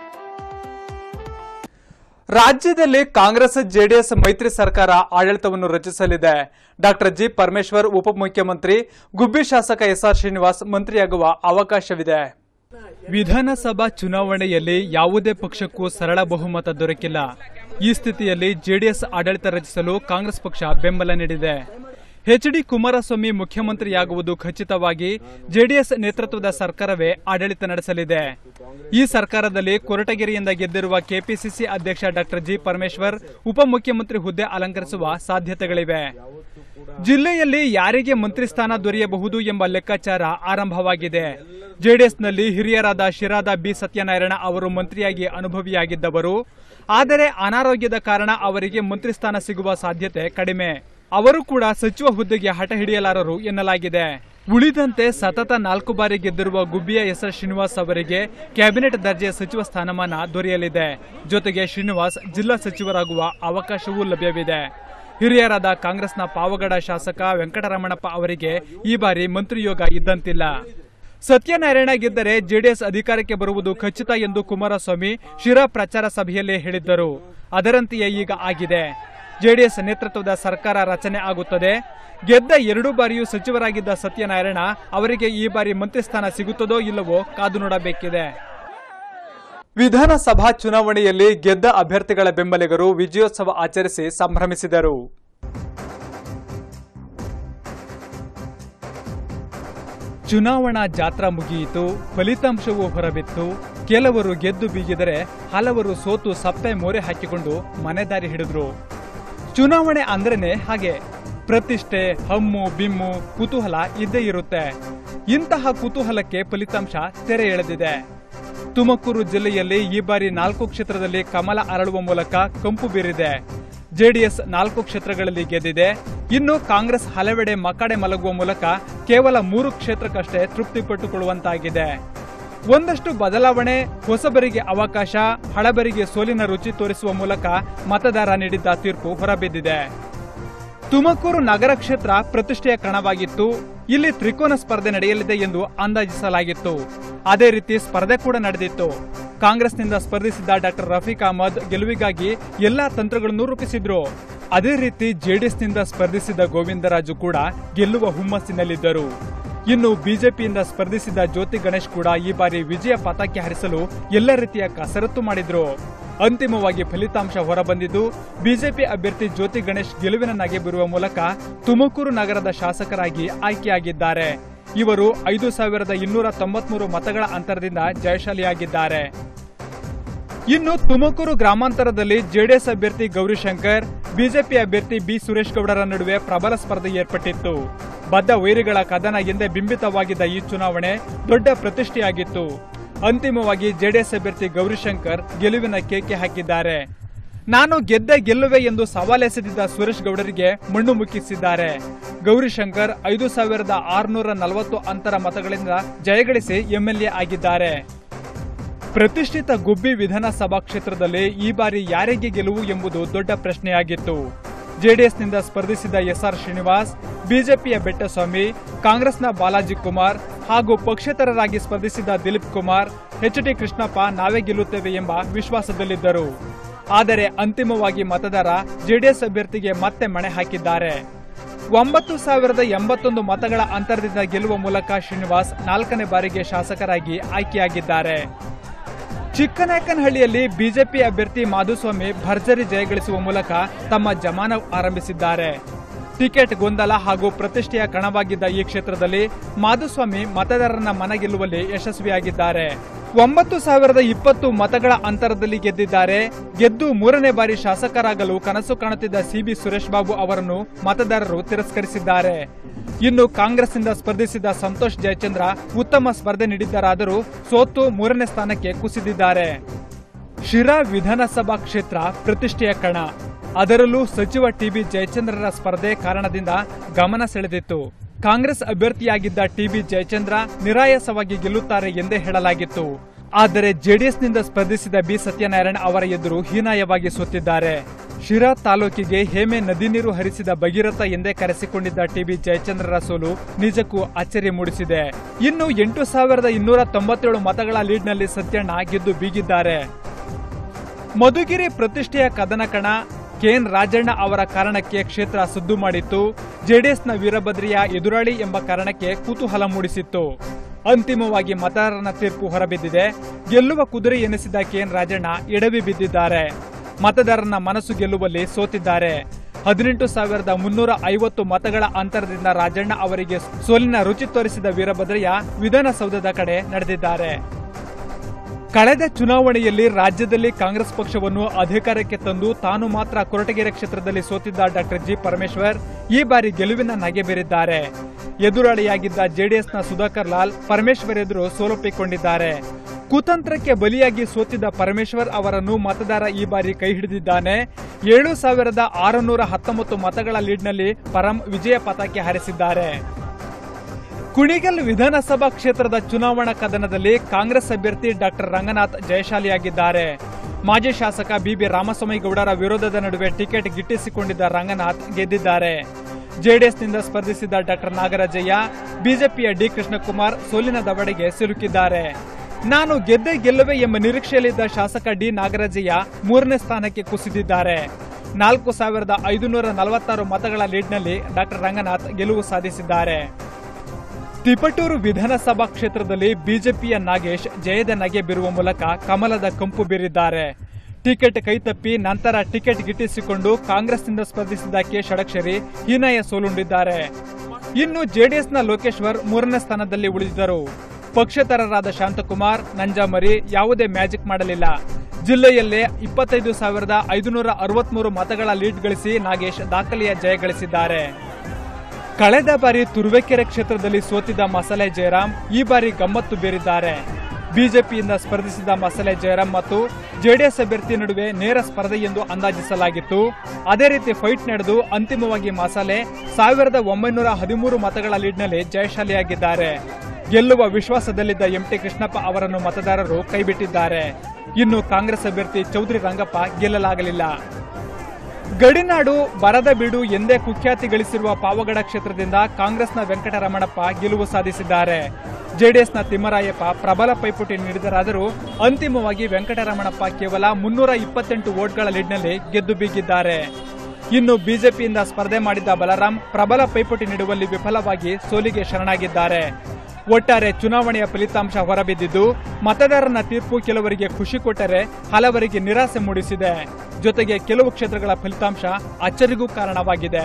ರಾಜ್ಯದಲ್ಲಿ ಕಾಂಗ್ರೆಸ್ ಜೆಡಿಎಸ್ ಮೈತ್ರಿ ಸರ್ಕಾರ ಆಡಳಿತವನ್ನು ರಚಿಸಲಿದೆ ಡಾಕ್ಟರ್ ಜಿ ಪರಮೇಶ್ವರ್ ಉಪಮುಖ್ಯಮಂತ್ರಿ ಗುಬ್ಬಿ ಶಾಸಕ ಎಸ್ಆರ್ ಶ್ರೀನಿವಾಸ್ ಮಂತ್ರಿಯಾಗುವ ಅವಕಾಶವಿದೆ ವಿಧಾನಸಭಾ ಚುನಾವಣೆಯಲ್ಲಿ ಯಾವುದೇ ಪಕ್ಷಕ್ಕೂ ಸರಳ ಬಹುಮತ ದೊರಕಿಲ್ಲ ಈ ಸ್ಥಿತಿಯಲ್ಲಿ ಜೆಡಿಎಸ್ ಆಡಳಿತ ರಚಿಸಲು ಕಾಂಗ್ರೆಸ್ ಪಕ್ಷ ಬೆಂಬಲ ನೀಡಿದೆ ಎಚ್ ಡಿ ಕುಮಾರಸ್ವಾಮಿ ಮುಖ್ಯಮಂತ್ರಿಯಾಗುವುದು ಖಚಿತವಾಗಿ ಜೆಡಿಎಸ್ ನೇತೃತ್ವದ ಸರ್ಕಾರವೇ ಆಡಳಿತ ನಡೆಸಲಿದೆ ಈ ಸರ್ಕಾರದಲ್ಲಿ ಕೊರಟಗೆರೆಯಿಂದ ಗೆದ್ದಿರುವ ಕೆಪಿಸಿಸಿ ಅಧ್ಯಕ್ಷ ಡಾಕ್ಟರ್ ಜಿ ಪರಮೇಶ್ವರ್ ಉಪಮುಖ್ಯಮಂತ್ರಿ ಹುದ್ದೆ ಅಲಂಕರಿಸುವ ಸಾಧ್ಯತೆಗಳಿವೆ ಜಿಲ್ಲೆಯಲ್ಲಿ ಯಾರಿಗೆ ಮಂತ್ರಿ ಸ್ಥಾನ ದೊರೆಯಬಹುದು ಎಂಬ ಲೆಕ್ಕಾಚಾರ ಆರಂಭವಾಗಿದೆ ಜೆಡಿಎಸ್ನಲ್ಲಿ ಹಿರಿಯರಾದ ಶಿರಾದ ಬಿ ಸತ್ಯನಾರಾಯಣ ಅವರು ಮಂತ್ರಿಯಾಗಿ ಅನುಭವಿಯಾಗಿದ್ದವರು ಆದರೆ ಅನಾರೋಗ್ಯದ ಕಾರಣ ಅವರಿಗೆ ಮಂತ್ರಿ ಸ್ಥಾನ ಸಿಗುವ ಸಾಧ್ಯತೆ ಕಡಿಮೆ ಅವರು ಕೂಡ ಸಚಿವ ಹುದ್ದೆಗೆ ಹಠ ಹಿಡಿಯಲಾರರು ಎನ್ನಲಾಗಿದೆ ಉಳಿದಂತೆ ಸತತ ನಾಲ್ಕು ಬಾರಿ ಗೆದ್ದಿರುವ ಗುಬ್ಬಿಯ ಎಸ್ ಎಸ್ ಶ್ರೀನಿವಾಸ್ ಅವರಿಗೆ ಕ್ಯಾಬಿನೆಟ್ ದರ್ಜೆಯ ಸಚಿವ ಸ್ಥಾನಮಾನ ದೊರೆಯಲಿದೆ ಜೊತೆಗೆ ಶ್ರೀನಿವಾಸ್ ಜಿಲ್ಲಾ ಸಚಿವರಾಗುವ ಅವಕಾಶವೂ ಲಭ್ಯವಿದೆ ಹಿರಿಯರಾದ ಕಾಂಗ್ರೆಸ್ನ ಪಾವಗಡ ಶಾಸಕ ವೆಂಕಟರಮಣಪ್ಪ ಅವರಿಗೆ ಈ ಬಾರಿ ಮಂತ್ರಿಯೋಗ ಇದ್ದಂತಿಲ್ಲ ಸತ್ಯನಾರಾಯಣ ಗೆದ್ದರೆ ಜೆಡಿಎಸ್ ಅಧಿಕಾರಕ್ಕೆ ಬರುವುದು ಖಚಿತ ಎಂದು ಕುಮಾರಸ್ವಾಮಿ ಶಿರಾ ಪ್ರಚಾರ ಸಭೆಯಲ್ಲೇ ಹೇಳಿದ್ದರು ಅದರಂತೆಯೇ ಈಗ ಆಗಿದೆ ಜೆಡಿಎಸ್ ನೇತೃತ್ವದ ಸರ್ಕಾರ ರಚನೆ ಆಗುತ್ತದೆ ಗೆದ್ದ ಎರಡು ಬಾರಿಯೂ ಸಚಿವರಾಗಿದ್ದ ಸತ್ಯನಾರಾಯಣ ಅವರಿಗೆ ಈ ಬಾರಿ ಮಂತ್ರಿ ಸ್ಥಾನ ಸಿಗುತ್ತದೋ ಇಲ್ಲವೋ ಕಾದು ನೋಡಬೇಕಿದೆ ವಿಧಾನಸಭಾ ಚುನಾವಣೆಯಲ್ಲಿ ಗೆದ್ದ ಅಭ್ಯರ್ಥಿಗಳ ಬೆಂಬಲಿಗರು ವಿಜಯೋತ್ಸವ ಆಚರಿಸಿ ಸಂಭ್ರಮಿಸಿದರು ಚುನಾವಣಾ ಜಾತ್ರಾ ಮುಗಿಯಿತು ಫಲಿತಾಂಶವೂ ಹೊರಬಿತ್ತು ಕೆಲವರು ಗೆದ್ದು ಬೀಗಿದರೆ ಹಲವರು ಸೋತು ಸಪ್ಪೆ ಮೋರೆ ಹಾಕಿಕೊಂಡು ಮನೆ ದಾರಿ ಹಿಡಿದ್ರು ಚುನಾವಣೆ ಅಂದ್ರೇನೆ ಹಾಗೆ ಪ್ರತಿಷ್ಠೆ ಹಮ್ಮು ಬಿಮ್ಮು ಕುತೂಹಲ ಇದ್ದೇ ಇರುತ್ತೆ ಇಂತಹ ಕುತೂಹಲಕ್ಕೆ ಫಲಿತಾಂಶ ತೆರೆ ಎಳೆದಿದೆ ತುಮಕೂರು ಜಿಲ್ಲೆಯಲ್ಲಿ ಈ ಬಾರಿ ನಾಲ್ಕು ಕ್ಷೇತ್ರದಲ್ಲಿ ಕಮಲ ಅರಳುವ ಮೂಲಕ ಕಂಪು ಬೀರಿದೆ ಜೆಡಿಎಸ್ ನಾಲ್ಕು ಕ್ಷೇತ್ರಗಳಲ್ಲಿ ಗೆದ್ದಿದೆ ಇನ್ನು ಕಾಂಗ್ರೆಸ್ ಹಲವೆಡೆ ಮಕ್ಕಡೆ ಮಲಗುವ ಮೂಲಕ ಕೇವಲ ಮೂರು ಕ್ಷೇತ್ರಕ್ಕಷ್ಟೇ ತೃಪ್ತಿಪಟ್ಟುಕೊಳ್ಳುವಂತಾಗಿದೆ ಒಂದಷ್ಟು ಬದಲಾವಣೆ ಹೊಸಬರಿಗೆ ಅವಕಾಶ ಹಳಬರಿಗೆ ಸೋಲಿನ ರುಚಿ ತೋರಿಸುವ ಮೂಲಕ ಮತದಾರ ನೀಡಿದ್ದ ತೀರ್ಪು ಹೊರಬಿದ್ದಿದೆ ತುಮಕೂರು ನಗರ ಕ್ಷೇತ್ರ ಪ್ರತಿಷ್ಠೆಯ ಕಣವಾಗಿತ್ತು ಇಲ್ಲಿ ತ್ರಿಕೋನ ಸ್ಪರ್ಧೆ ನಡೆಯಲಿದೆ ಎಂದು ಅಂದಾಜಿಸಲಾಗಿತ್ತು ಅದೇ ರೀತಿ ಸ್ಪರ್ಧೆ ಕೂಡ ನಡೆದಿತ್ತು ಕಾಂಗ್ರೆಸ್ನಿಂದ ಸ್ಪರ್ಧಿಸಿದ್ದ ಡಾಕ್ಟರ್ ರಫೀಕ್ ಅಹಮದ್ ಗೆಲುವಿಗಾಗಿ ಎಲ್ಲಾ ತಂತ್ರಗಳನ್ನು ರೂಪಿಸಿದ್ರು ಅದೇ ರೀತಿ ಜೆಡಿಎಸ್ನಿಂದ ಸ್ಪರ್ಧಿಸಿದ ಗೋವಿಂದರಾಜು ಕೂಡ ಗೆಲ್ಲುವ ಹುಮ್ಮಸ್ಸಿನಲ್ಲಿದ್ದರು ಇನ್ನು ಬಿಜೆಪಿಯಿಂದ ಸ್ಪರ್ಧಿಸಿದ ಜ್ಯೋತಿ ಗಣೇಶ್ ಕೂಡ ಈ ಬಾರಿ ವಿಜಯ ಪತಾಕೆ ಹಾರಿಸಲು ಎಲ್ಲ ರೀತಿಯ ಕಸರತ್ತು ಮಾಡಿದ್ರು ಅಂತಿಮವಾಗಿ ಫಲಿತಾಂಶ ಹೊರಬಂದಿದ್ದು ಬಿಜೆಪಿ ಅಭ್ಯರ್ಥಿ ಜ್ಯೋತಿ ಗಣೇಶ್ ಗೆಲುವಿನ ನಗೆ ಬೀರುವ ಮೂಲಕ ತುಮಕೂರು ನಗರದ ಶಾಸಕರಾಗಿ ಆಯ್ಕೆಯಾಗಿದ್ದಾರೆ ಇವರು ಐದು ಸಾವಿರದ ಇನ್ನೂರ ತೊಂಬತ್ಮೂರು ಮತಗಳ ಅಂತರದಿಂದ ಜಯಶಾಲಿಯಾಗಿದ್ದಾರೆ ಇನ್ನು ತುಮಕೂರು ಗ್ರಾಮಾಂತರದಲ್ಲಿ ಜೆಡಿಎಸ್ ಅಭ್ಯರ್ಥಿ ಗೌರಿಶಂಕರ್ ಬಿಜೆಪಿ ಅಭ್ಯರ್ಥಿ ಬಿ ಸುರೇಶ್ ಗೌಡರ ನಡುವೆ ಪ್ರಬಲ ಸ್ಪರ್ಧೆ ಏರ್ಪಟ್ಟಿತ್ತು ಬದ್ಧ ವೈರಿಗಳ ಕದನ ಎಂದೇ ಬಿಂಬಿತವಾಗಿದ್ದ ಈ ಚುನಾವಣೆ ದೊಡ್ಡ ಪ್ರತಿಷ್ಠೆಯಾಗಿತ್ತು ಅಂತಿಮವಾಗಿ ಜೆಡಿಎಸ್ ಅಭ್ಯರ್ಥಿ ಗೌರಿಶಂಕರ್ ಗೆಲುವಿನ ಕೇಕೆ ಹಾಕಿದ್ದಾರೆ ನಾನು ಗೆದ್ದೆ ಗೆಲ್ಲುವೆ ಎಂದು ಸವಾಲೆಸೆದಿದ್ದ ಸುರೇಶ್ ಗೌಡರಿಗೆ ಮಣ್ಣು ಮುಕ್ಕಿಸಿದ್ದಾರೆ ಗೌರಿಶಂಕರ್ ಐದು ಸಾವಿರದ ಆರುನೂರ ನಲವತ್ತು ಅಂತರ ಮತಗಳಿಂದ ಜಯಗಳಿಸಿ ಎಂಎಲ್ಎ ಆಗಿದ್ದಾರೆ ಪ್ರತಿಷ್ಠಿತ ಗುಬ್ಬಿ ವಿಧಾನಸಭಾ ಕ್ಷೇತ್ರದಲ್ಲಿ ಈ ಬಾರಿ ಯಾರಿಗೆ ಗೆಲುವು ಎಂಬುದು ದೊಡ್ಡ ಪ್ರಶ್ನೆಯಾಗಿತ್ತು ಜೆಡಿಎಸ್ನಿಂದ ಸ್ಪರ್ಧಿಸಿದ ಎಸ್ಆರ್ ಶ್ರೀನಿವಾಸ್ ಬಿಜೆಪಿಯ ಬೆಟ್ಟಸ್ವಾಮಿ ಕಾಂಗ್ರೆಸ್ನ ಬಾಲಾಜಿ ಕುಮಾರ್ ಹಾಗೂ ಪಕ್ಷೇತರರಾಗಿ ಸ್ಪರ್ಧಿಸಿದ ದಿಲೀಪ್ ಕುಮಾರ್ ಎಚ್ಡಿ ಕೃಷ್ಣಪ್ಪ ನಾವೇ ಗೆಲ್ಲುತ್ತೇವೆ ಎಂಬ ವಿಶ್ವಾಸದಲ್ಲಿದ್ದರು ಆದರೆ ಅಂತಿಮವಾಗಿ ಮತದಾರ ಜೆಡಿಎಸ್ ಅಭ್ಯರ್ಥಿಗೆ ಮತ್ತೆ ಮಣೆ ಹಾಕಿದ್ದಾರೆ ಒಂಬತ್ತು ಸಾವಿರದ ಎಂಬತ್ತೊಂದು ಮತಗಳ ಅಂತರದಿಂದ ಗೆಲ್ಲುವ ಮೂಲಕ ಶ್ರೀನಿವಾಸ್ ನಾಲ್ಕನೇ ಬಾರಿಗೆ ಶಾಸಕರಾಗಿ ಆಯ್ಕೆಯಾಗಿದ್ದಾರೆ ಚಿಕ್ಕನಾಯಕನಹಳ್ಳಿಯಲ್ಲಿ ಬಿಜೆಪಿ ಅಭ್ಯರ್ಥಿ ಮಾಧುಸ್ವಾಮಿ ಭರ್ಜರಿ ಜಯಗಳಿಸುವ ಮೂಲಕ ತಮ್ಮ ಜಮಾನ ಆರಂಭಿಸಿದ್ದಾರೆ ಟಿಕೆಟ್ ಗೊಂದಲ ಹಾಗೂ ಪ್ರತಿಷ್ಠೆಯ ಕಣವಾಗಿದ್ದ ಈ ಕ್ಷೇತ್ರದಲ್ಲಿ ಮಾಧುಸ್ವಾಮಿ ಮತದಾರರನ್ನ ಮನಗೆಲ್ಲುವಲ್ಲಿ ಯಶಸ್ವಿಯಾಗಿದ್ದಾರೆ ಒಂಬತ್ತು ಸಾವಿರದ ಇಪ್ಪತ್ತು ಮತಗಳ ಅಂತರದಲ್ಲಿ ಗೆದ್ದಿದ್ದಾರೆ ಗೆದ್ದು ಮೂರನೇ ಬಾರಿ ಶಾಸಕರಾಗಲು ಕನಸು ಕಾಣುತ್ತಿದ್ದ ಸಿಬಿ ಸುರೇಶ್ ಬಾಬು ಅವರನ್ನು ಮತದಾರರು ತಿರಸ್ಕರಿಸಿದ್ದಾರೆ ಇನ್ನು ಕಾಂಗ್ರೆಸ್ನಿಂದ ಸ್ಪರ್ಧಿಸಿದ ಸಂತೋಷ್ ಜಯಚಂದ್ರ ಉತ್ತಮ ಸ್ಪರ್ಧೆ ನೀಡಿದ್ದರಾದರೂ ಸೋತು ಮೂರನೇ ಸ್ಥಾನಕ್ಕೆ ಕುಸಿದಿದ್ದಾರೆ ಶಿರಾ ವಿಧಾನಸಭಾ ಕ್ಷೇತ್ರ ಪ್ರತಿಷ್ಠೆಯ ಕಣ ಅದರಲ್ಲೂ ಸಚಿವ ಟಿಬಿ ಜಯಚಂದ್ರರ ಸ್ಪರ್ಧೆ ಕಾರಣದಿಂದ ಗಮನ ಸೆಳೆದಿತ್ತು ಕಾಂಗ್ರೆಸ್ ಅಭ್ಯರ್ಥಿಯಾಗಿದ್ದ ಟಿಬಿ ಜಯಚಂದ್ರ ನಿರಾಯಾಸವಾಗಿ ಗೆಲ್ಲುತ್ತಾರೆ ಎಂದೇ ಹೇಳಲಾಗಿತ್ತು ಆದರೆ ಜೆಡಿಎಸ್ನಿಂದ ಸ್ಪರ್ಧಿಸಿದ ಬಿ ಸತ್ಯನಾರಾಯಣ ಅವರ ಎದುರು ಹೀನಾಯವಾಗಿ ಸೋತಿದ್ದಾರೆ ಶಿರಾ ತಾಲೂಕಿಗೆ ಹೇಮೆ ನದಿ ನೀರು ಹರಿಸಿದ ಭಗೀರಥ ಎಂದೇ ಕರೆಸಿಕೊಂಡಿದ್ದ ಟಿಬಿ ಜಯಚಂದ್ರರ ಸೋಲು ನಿಜಕ್ಕೂ ಅಚ್ಚರಿ ಮೂಡಿಸಿದೆ ಇನ್ನು ಎಂಟು ಸಾವಿರದ ಇನ್ನೂರ ತೊಂಬತ್ತೇಳು ಮತಗಳ ಲೀಡ್ನಲ್ಲಿ ಸತ್ಯಣ್ಣ ಗೆದ್ದು ಬೀಗಿದ್ದಾರೆ ಮಧುಗಿರಿ ಪ್ರತಿಷ್ಠೆಯ ಕದನ ಕಣ ಕೆಎನ್ ರಾಜಣ್ಣ ಅವರ ಕಾರಣಕ್ಕೆ ಕ್ಷೇತ್ರ ಸುದ್ದು ಮಾಡಿತ್ತು ಜೆಡಿಎಸ್ನ ವೀರಭದ್ರಿಯ ಎದುರಾಳಿ ಎಂಬ ಕಾರಣಕ್ಕೆ ಕುತೂಹಲ ಮೂಡಿಸಿತ್ತು ಅಂತಿಮವಾಗಿ ಮತದಾರನ ತೀರ್ಪು ಹೊರಬಿದ್ದಿದೆ ಗೆಲ್ಲುವ ಕುದುರೆ ಎನಿಸಿದ ಕೆಎನ್ ರಾಜಣ್ಣ ಎಡವಿ ಬಿದ್ದಿದ್ದಾರೆ ಮತದಾರನ ಮನಸ್ಸು ಗೆಲ್ಲುವಲ್ಲಿ ಸೋತಿದ್ದಾರೆ ಹದಿನೆಂಟು ಸಾವಿರದ ಮುನ್ನೂರ ಐವತ್ತು ಮತಗಳ ಅಂತರದಿಂದ ರಾಜಣ್ಣ ಅವರಿಗೆ ಸೋಲಿನ ರುಚಿ ತೋರಿಸಿದ ವೀರಭದ್ರಯ್ಯ ವಿಧಾನಸೌಧದ ಕಡೆ ನಡೆದಿದ್ದಾರೆ ಕಳೆದ ಚುನಾವಣೆಯಲ್ಲಿ ರಾಜ್ಯದಲ್ಲಿ ಕಾಂಗ್ರೆಸ್ ಪಕ್ಷವನ್ನು ಅಧಿಕಾರಕ್ಕೆ ತಂದು ತಾನು ಮಾತ್ರ ಕೊರಟಗೆರೆ ಕ್ಷೇತ್ರದಲ್ಲಿ ಸೋತಿದ್ದ ಡಾಕ್ಟರ್ ಜಿ ಪರಮೇಶ್ವರ್ ಈ ಬಾರಿ ಗೆಲುವಿನ ನಗೆ ಬೀರಿದ್ದಾರೆ ಎದುರಾಳಿಯಾಗಿದ್ದ ಜೆಡಿಎಸ್ನ ಸುಧಾಕರ್ ಲಾಲ್ ಪರಮೇಶ್ವರ್ ಎದುರು ಸೋಲೊಪ್ಪಿಕೊಂಡಿದ್ದಾರೆ ಕುತಂತ್ರಕ್ಕೆ ಬಲಿಯಾಗಿ ಸೋತಿದ್ದ ಪರಮೇಶ್ವರ್ ಅವರನ್ನು ಮತದಾರ ಈ ಬಾರಿ ಕೈ ಹಿಡಿದಿದ್ದಾನೆ ಏಳು ಸಾವಿರದ ಆರುನೂರ ಹತ್ತೊಂಬತ್ತು ಮತಗಳ ಲೀಡ್ನಲ್ಲಿ ಪರಂ ವಿಜಯ ಪತಾಕೆ ಹಾರಿಸಿದ್ದಾರೆ ಕುಣಿಗಲ್ ವಿಧಾನಸಭಾ ಕ್ಷೇತ್ರದ ಚುನಾವಣಾ ಕದನದಲ್ಲಿ ಕಾಂಗ್ರೆಸ್ ಅಭ್ಯರ್ಥಿ ಡಾಕ್ಟರ್ ರಂಗನಾಥ್ ಜಯಶಾಲಿಯಾಗಿದ್ದಾರೆ ಮಾಜಿ ಶಾಸಕ ಬಿಬಿ ರಾಮಸ್ವಾಮಿ ಗೌಡರ ವಿರೋಧದ ನಡುವೆ ಟಿಕೆಟ್ ಗಿಟ್ಟಿಸಿಕೊಂಡಿದ್ದ ರಂಗನಾಥ್ ಗೆದ್ದಿದ್ದಾರೆ ಜೆಡಿಎಸ್ನಿಂದ ಸ್ಪರ್ಧಿಸಿದ ಡಾಕ್ಟರ್ ನಾಗರಾಜಯ್ಯ ಬಿಜೆಪಿಯ ಡಿ ಕೃಷ್ಣಕುಮಾರ್ ಸೋಲಿನ ದವಡೆಗೆ ಸಿಲುಕಿದ್ದಾರೆ ನಾನು ಗೆದ್ದೆ ಗೆಲ್ಲುವೆ ಎಂಬ ನಿರೀಕ್ಷೆಯಲ್ಲಿದ್ದ ಶಾಸಕ ಡಿ ನಾಗರಾಜಯ್ಯ ಮೂರನೇ ಸ್ಥಾನಕ್ಕೆ ಕುಸಿದಿದ್ದಾರೆ ನಾಲ್ಕು ಸಾವಿರದ ಐದುನೂರ ನಲವತ್ತಾರು ಮತಗಳ ಲೀಡ್ನಲ್ಲಿ ಡಾಕ್ಟರ್ ರಂಗನಾಥ್ ಗೆಲುವು ಸಾಧಿಸಿದ್ದಾರೆ ತಿಪಟೂರು ವಿಧಾನಸಭಾ ಕ್ಷೇತ್ರದಲ್ಲಿ ಬಿಜೆಪಿಯ ನಾಗೇಶ್ ಜಯದ ನಗೆ ಬೀರುವ ಮೂಲಕ ಕಮಲದ ಕಂಪು ಬೀರಿದ್ದಾರೆ ಟಿಕೆಟ್ ಕೈತಪ್ಪಿ ನಂತರ ಟಿಕೆಟ್ ಗಿಟ್ಟಿಸಿಕೊಂಡು ಕಾಂಗ್ರೆಸ್ನಿಂದ ಸ್ಪರ್ಧಿಸಿದ ಕೆ ಷಡಕ್ಷರಿ ಹೀನಾಯ ಸೋಲುಂಡಿದ್ದಾರೆ ಇನ್ನು ಜೆಡಿಎಸ್ನ ಲೋಕೇಶ್ವರ್ ಮೂರನೇ ಸ್ಥಾನದಲ್ಲಿ ಉಳಿದಿದ್ದರು ಪಕ್ಷೇತರರಾದ ಶಾಂತಕುಮಾರ್ ನಂಜಾಮರಿ ಯಾವುದೇ ಮ್ಯಾಜಿಕ್ ಮಾಡಲಿಲ್ಲ ಜಿಲ್ಲೆಯಲ್ಲೇ ಇಪ್ಪತ್ತೈದು ಸಾವಿರದ ಐದುನೂರ ಅರವತ್ಮೂರು ಮತಗಳ ಲೀಡ್ ಗಳಿಸಿ ನಾಗೇಶ್ ದಾಖಲೆಯ ಜಯ ಗಳಿಸಿದ್ದಾರೆ ಕಳೆದ ಬಾರಿ ತುರುವೇಕೆರೆ ಕ್ಷೇತ್ರದಲ್ಲಿ ಸೋತಿದ್ದ ಮಸಾಲೆ ಜಯರಾಮ್ ಈ ಬಾರಿ ಗಮ್ಮತ್ತು ಬೀರಿದ್ದಾರೆ ಬಿಜೆಪಿಯಿಂದ ಸ್ಪರ್ಧಿಸಿದ ಮಸಾಲೆ ಜಯರಾಮ್ ಮತ್ತು ಜೆಡಿಎಸ್ ಅಭ್ಯರ್ಥಿ ನಡುವೆ ನೇರ ಸ್ಪರ್ಧೆ ಎಂದು ಅಂದಾಜಿಸಲಾಗಿತ್ತು ಅದೇ ರೀತಿ ಫೈಟ್ ನಡೆದು ಅಂತಿಮವಾಗಿ ಮಸಾಲೆ ಸಾವಿರದ ಒಂಬೈನೂರ ಹದಿಮೂರು ಮತಗಳ ಲೀಡ್ನಲ್ಲಿ ಜಯಶಾಲಿಯಾಗಿದ್ದಾರೆ ಗೆಲ್ಲುವ ವಿಶ್ವಾಸದಲ್ಲಿದ್ದ ಎಂಟಿ ಕೃಷ್ಣಪ್ಪ ಅವರನ್ನು ಮತದಾರರು ಕೈಬಿಟ್ಟಿದ್ದಾರೆ ಇನ್ನು ಕಾಂಗ್ರೆಸ್ ಅಭ್ಯರ್ಥಿ ಚೌಧರಿ ರಂಗಪ್ಪ ಗೆಲ್ಲಲಾಗಲಿಲ್ಲ ಗಡಿನಾಡು ಬರದ ಬೀಡು ಎಂದೇ ಕುಖ್ಯಾತಿ ಗಳಿಸಿರುವ ಪಾವಗಡ ಕ್ಷೇತ್ರದಿಂದ ಕಾಂಗ್ರೆಸ್ನ ವೆಂಕಟರಮಣಪ್ಪ ಗೆಲುವು ಸಾಧಿಸಿದ್ದಾರೆ ಜೆಡಿಎಸ್ನ ತಿಮ್ಮರಾಯಪ್ಪ ಪ್ರಬಲ ಪೈಪೋಟಿ ನೀಡಿದರಾದರೂ ಅಂತಿಮವಾಗಿ ವೆಂಕಟರಮಣಪ್ಪ ಕೇವಲ ಮುನ್ನೂರ ಇಪ್ಪತ್ತೆಂಟು ವೋಟ್ಗಳ ಲೀಡ್ನಲ್ಲಿ ಗೆದ್ದು ಬೀಗಿದ್ದಾರೆ ಇನ್ನು ಬಿಜೆಪಿಯಿಂದ ಸ್ಪರ್ಧೆ ಮಾಡಿದ್ದ ಬಲರಾಂ ಪ್ರಬಲ ಪೈಪೋಟಿ ನೀಡುವಲ್ಲಿ ವಿಫಲವಾಗಿ ಸೋಲಿಗೆ ಶರಣಾಗಿದ್ದಾರೆ ಒಟ್ಟಾರೆ ಚುನಾವಣೆಯ ಫಲಿತಾಂಶ ಹೊರಬಿದ್ದಿದ್ದು ಮತದಾರನ ತೀರ್ಪು ಕೆಲವರಿಗೆ ಖುಷಿ ಕೊಟ್ಟರೆ ಹಲವರಿಗೆ ನಿರಾಸೆ ಮೂಡಿಸಿದೆ ಜೊತೆಗೆ ಕೆಲವು ಕ್ಷೇತ್ರಗಳ ಫಲಿತಾಂಶ ಅಚ್ಚರಿಗೂ ಕಾರಣವಾಗಿದೆ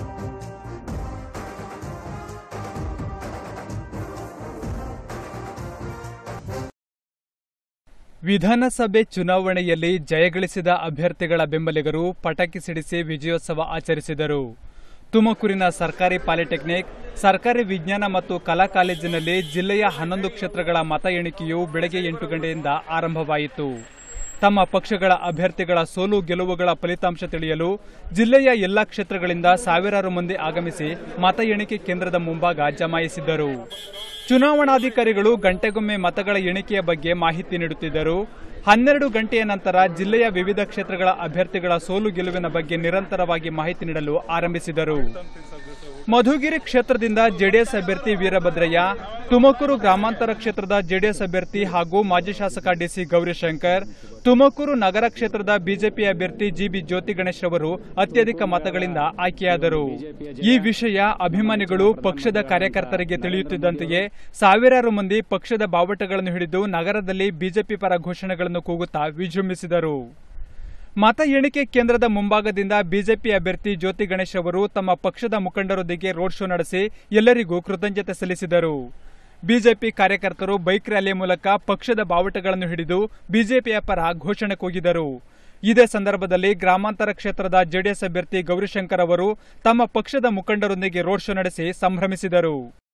ವಿಧಾನಸಭೆ ಚುನಾವಣೆಯಲ್ಲಿ ಜಯಗಳಿಸಿದ ಅಭ್ಯರ್ಥಿಗಳ ಬೆಂಬಲಿಗರು ಪಟಾಕಿ ಸಿಡಿಸಿ ವಿಜಯೋತ್ಸವ ಆಚರಿಸಿದರು ತುಮಕೂರಿನ ಸರ್ಕಾರಿ ಪಾಲಿಟೆಕ್ನಿಕ್ ಸರ್ಕಾರಿ ವಿಜ್ಞಾನ ಮತ್ತು ಕಲಾ ಕಾಲೇಜಿನಲ್ಲಿ ಜಿಲ್ಲೆಯ ಹನ್ನೊಂದು ಕ್ಷೇತ್ರಗಳ ಮತ ಎಣಿಕೆಯು ಬೆಳಗ್ಗೆ ಎಂಟು ಗಂಟೆಯಿಂದ ಆರಂಭವಾಯಿತು ತಮ್ಮ ಪಕ್ಷಗಳ ಅಭ್ಯರ್ಥಿಗಳ ಸೋಲು ಗೆಲುವುಗಳ ಫಲಿತಾಂಶ ತಿಳಿಯಲು ಜಿಲ್ಲೆಯ ಎಲ್ಲಾ ಕ್ಷೇತ್ರಗಳಿಂದ ಸಾವಿರಾರು ಮಂದಿ ಆಗಮಿಸಿ ಮತ ಎಣಿಕೆ ಕೇಂದ್ರದ ಮುಂಭಾಗ ಜಮಾಯಿಸಿದ್ದರು ಚುನಾವಣಾಧಿಕಾರಿಗಳು ಗಂಟೆಗೊಮ್ಮೆ ಮತಗಳ ಎಣಿಕೆಯ ಬಗ್ಗೆ ಮಾಹಿತಿ ನೀಡುತ್ತಿದ್ದರು ಹನ್ನೆರಡು ಗಂಟೆಯ ನಂತರ ಜಿಲ್ಲೆಯ ವಿವಿಧ ಕ್ಷೇತ್ರಗಳ ಅಭ್ಯರ್ಥಿಗಳ ಸೋಲು ಗೆಲುವಿನ ಬಗ್ಗೆ ನಿರಂತರವಾಗಿ ಮಾಹಿತಿ ನೀಡಲು ಆರಂಭಿಸಿದರು ಮಧುಗಿರಿ ಕ್ಷೇತ್ರದಿಂದ ಜೆಡಿಎಸ್ ಅಭ್ಯರ್ಥಿ ವೀರಭದ್ರಯ್ಯ ತುಮಕೂರು ಗ್ರಾಮಾಂತರ ಕ್ಷೇತ್ರದ ಜೆಡಿಎಸ್ ಅಭ್ಯರ್ಥಿ ಹಾಗೂ ಮಾಜಿ ಶಾಸಕ ಡಿಸಿ ಗೌರಿಶಂಕರ್ ತುಮಕೂರು ನಗರ ಕ್ಷೇತ್ರದ ಬಿಜೆಪಿ ಅಭ್ಯರ್ಥಿ ಜಿಬಿ ಜ್ಯೋತಿ ಗಣೇಶ್ ರವರು ಅತ್ಯಧಿಕ ಮತಗಳಿಂದ ಆಯ್ಕೆಯಾದರು ಈ ವಿಷಯ ಅಭಿಮಾನಿಗಳು ಪಕ್ಷದ ಕಾರ್ಯಕರ್ತರಿಗೆ ತಿಳಿಯುತ್ತಿದ್ದಂತೆಯೇ ಸಾವಿರಾರು ಮಂದಿ ಪಕ್ಷದ ಬಾವುಟಗಳನ್ನು ಹಿಡಿದು ನಗರದಲ್ಲಿ ಬಿಜೆಪಿ ಪರ ಘೋಷಣೆಗಳನ್ನು ಕೂಗುತ್ತಾ ವಿಜೃಂಭಿಸಿದರು ಮತ ಎಣಿಕೆ ಕೇಂದ್ರದ ಮುಂಭಾಗದಿಂದ ಬಿಜೆಪಿ ಅಭ್ಯರ್ಥಿ ಜ್ಯೋತಿ ಗಣೇಶ್ ಅವರು ತಮ್ಮ ಪಕ್ಷದ ಮುಖಂಡರೊಂದಿಗೆ ರೋಡ್ ಶೋ ನಡೆಸಿ ಎಲ್ಲರಿಗೂ ಕೃತಜ್ಞತೆ ಸಲ್ಲಿಸಿದರು ಬಿಜೆಪಿ ಕಾರ್ಯಕರ್ತರು ಬೈಕ್ ರ್ಯಾಲಿ ಮೂಲಕ ಪಕ್ಷದ ಬಾವುಟಗಳನ್ನು ಹಿಡಿದು ಬಿಜೆಪಿಯ ಪರ ಘೋಷಣೆ ಕೂಗಿದರು ಇದೇ ಸಂದರ್ಭದಲ್ಲಿ ಗ್ರಾಮಾಂತರ ಕ್ಷೇತ್ರದ ಜೆಡಿಎಸ್ ಅಭ್ಯರ್ಥಿ ಗೌರಿಶಂಕರ್ ಅವರು ತಮ್ಮ ಪಕ್ಷದ ಮುಖಂಡರೊಂದಿಗೆ ರೋಡ್ ಶೋ ನಡೆಸಿ ಸಂಭ್ರಮಿಸಿದರು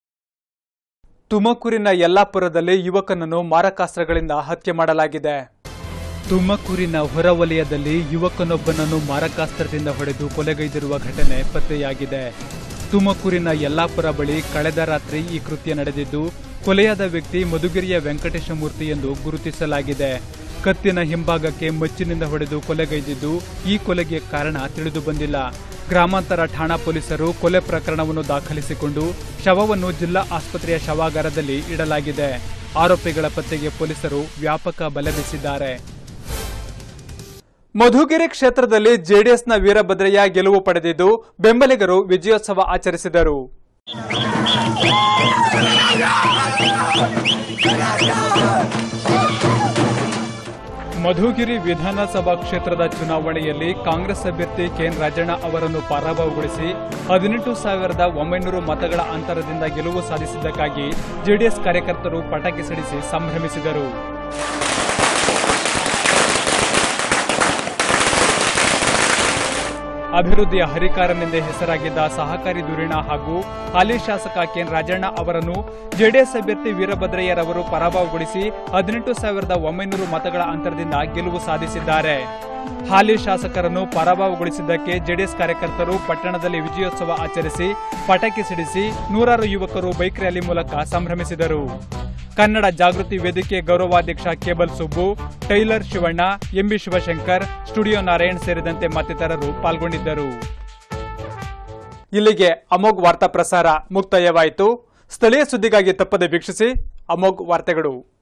ತುಮಕೂರಿನ ಯಲ್ಲಾಪುರದಲ್ಲಿ ಯುವಕನನ್ನು ಮಾರಕಾಸ್ತ್ರಗಳಿಂದ ಹತ್ಯೆ ಮಾಡಲಾಗಿದೆ ತುಮಕೂರಿನ ಹೊರವಲಯದಲ್ಲಿ ಯುವಕನೊಬ್ಬನನ್ನು ಮಾರಕಾಸ್ತ್ರದಿಂದ ಹೊಡೆದು ಕೊಲೆಗೈದಿರುವ ಘಟನೆ ಪತ್ತೆಯಾಗಿದೆ ತುಮಕೂರಿನ ಯಲ್ಲಾಪುರ ಬಳಿ ಕಳೆದ ರಾತ್ರಿ ಈ ಕೃತ್ಯ ನಡೆದಿದ್ದು ಕೊಲೆಯಾದ ವ್ಯಕ್ತಿ ಮಧುಗಿರಿಯ ವೆಂಕಟೇಶಮೂರ್ತಿ ಎಂದು ಗುರುತಿಸಲಾಗಿದೆ ಕತ್ತಿನ ಹಿಂಭಾಗಕ್ಕೆ ಮಚ್ಚಿನಿಂದ ಹೊಡೆದು ಕೊಲೆಗೈದಿದ್ದು ಈ ಕೊಲೆಗೆ ಕಾರಣ ತಿಳಿದು ಬಂದಿಲ್ಲ ಗ್ರಾಮಾಂತರ ಠಾಣಾ ಪೊಲೀಸರು ಕೊಲೆ ಪ್ರಕರಣವನ್ನು ದಾಖಲಿಸಿಕೊಂಡು ಶವವನ್ನು ಜಿಲ್ಲಾ ಆಸ್ಪತ್ರೆಯ ಶವಾಗಾರದಲ್ಲಿ ಇಡಲಾಗಿದೆ ಆರೋಪಿಗಳ ಪತ್ತೆಗೆ ಪೊಲೀಸರು ವ್ಯಾಪಕ ಬಲೆ ಬೀಸಿದ್ದಾರೆ ಮಧುಗಿರಿ ಕ್ಷೇತ್ರದಲ್ಲಿ ಜೆಡಿಎಸ್ನ ವೀರಭದ್ರಯ್ಯ ಗೆಲುವು ಪಡೆದಿದ್ದು ಬೆಂಬಲಿಗರು ವಿಜಯೋತ್ಸವ ಆಚರಿಸಿದರು ಮಧುಗಿರಿ ವಿಧಾನಸಭಾ ಕ್ಷೇತ್ರದ ಚುನಾವಣೆಯಲ್ಲಿ ಕಾಂಗ್ರೆಸ್ ಅಭ್ಯರ್ಥಿ ಕೆಎನ್ ರಾಜಣ್ಣ ಅವರನ್ನು ಪರಾಭವಗೊಳಿಸಿ ಹದಿನೆಂಟು ಸಾವಿರದ ಒಂಬೈನೂರು ಮತಗಳ ಅಂತರದಿಂದ ಗೆಲುವು ಸಾಧಿಸಿದ್ದಕ್ಕಾಗಿ ಜೆಡಿಎಸ್ ಕಾರ್ಯಕರ್ತರು ಪಟಾಕಿ ಸಿಡಿಸಿ ಸಂಭ್ರಮಿಸಿದರು ಅಭಿವೃದ್ಧಿಯ ಹರಿಕಾರನೆಂದೇ ಹೆಸರಾಗಿದ್ದ ಸಹಕಾರಿ ಧುರೀಣ ಹಾಗೂ ಹಾಲಿ ಶಾಸಕ ಕೆಎನ್ ರಾಜಣ್ಣ ಅವರನ್ನು ಜೆಡಿಎಸ್ ಅಭ್ಯರ್ಥಿ ವೀರಭದ್ರಯ್ಯರವರು ಪರಾಭವಗೊಳಿಸಿ ಹದಿನೆಂಟು ಸಾವಿರದ ಒಂಬೈನೂರು ಮತಗಳ ಅಂತರದಿಂದ ಗೆಲುವು ಸಾಧಿಸಿದ್ದಾರೆ ಹಾಲಿ ಶಾಸಕರನ್ನು ಪರಾಭವಗೊಳಿಸಿದ್ದಕ್ಕೆ ಜೆಡಿಎಸ್ ಕಾರ್ಯಕರ್ತರು ಪಟ್ಟಣದಲ್ಲಿ ವಿಜಯೋತ್ಸವ ಆಚರಿಸಿ ಪಟಾಕಿ ಸಿಡಿಸಿ ನೂರಾರು ಯುವಕರು ಬೈಕ್ ರ್ಯಾಲಿ ಮೂಲಕ ಸಂಭ್ರಮಿಸಿದರು ಕನ್ನಡ ಜಾಗೃತಿ ವೇದಿಕೆ ಗೌರವಾಧ್ಯಕ್ಷ cable Subbu tailor Shivanna MB Shivashankar studio Narayan ಸೇರಿದಂತೆ ಮತ್ತಿತರರು ಪಾಲ್ಗೊಂಡಿದ್ದರು ಇಲ್ಲಿಗೆ ಅಮೋಘ್ ವಾರ್ತಾ ಪ್ರಸಾರ ಮುಕ್ತಾಯವಾಯಿತು ಸ್ಥಳೀಯ ಸುದ್ದಿಗಾಗಿ ತಪ್ಪದೆ ವೀಕ್ಷಿಸಿ ಅಮೋಘ್ ವಾರ್ತೆಗಳು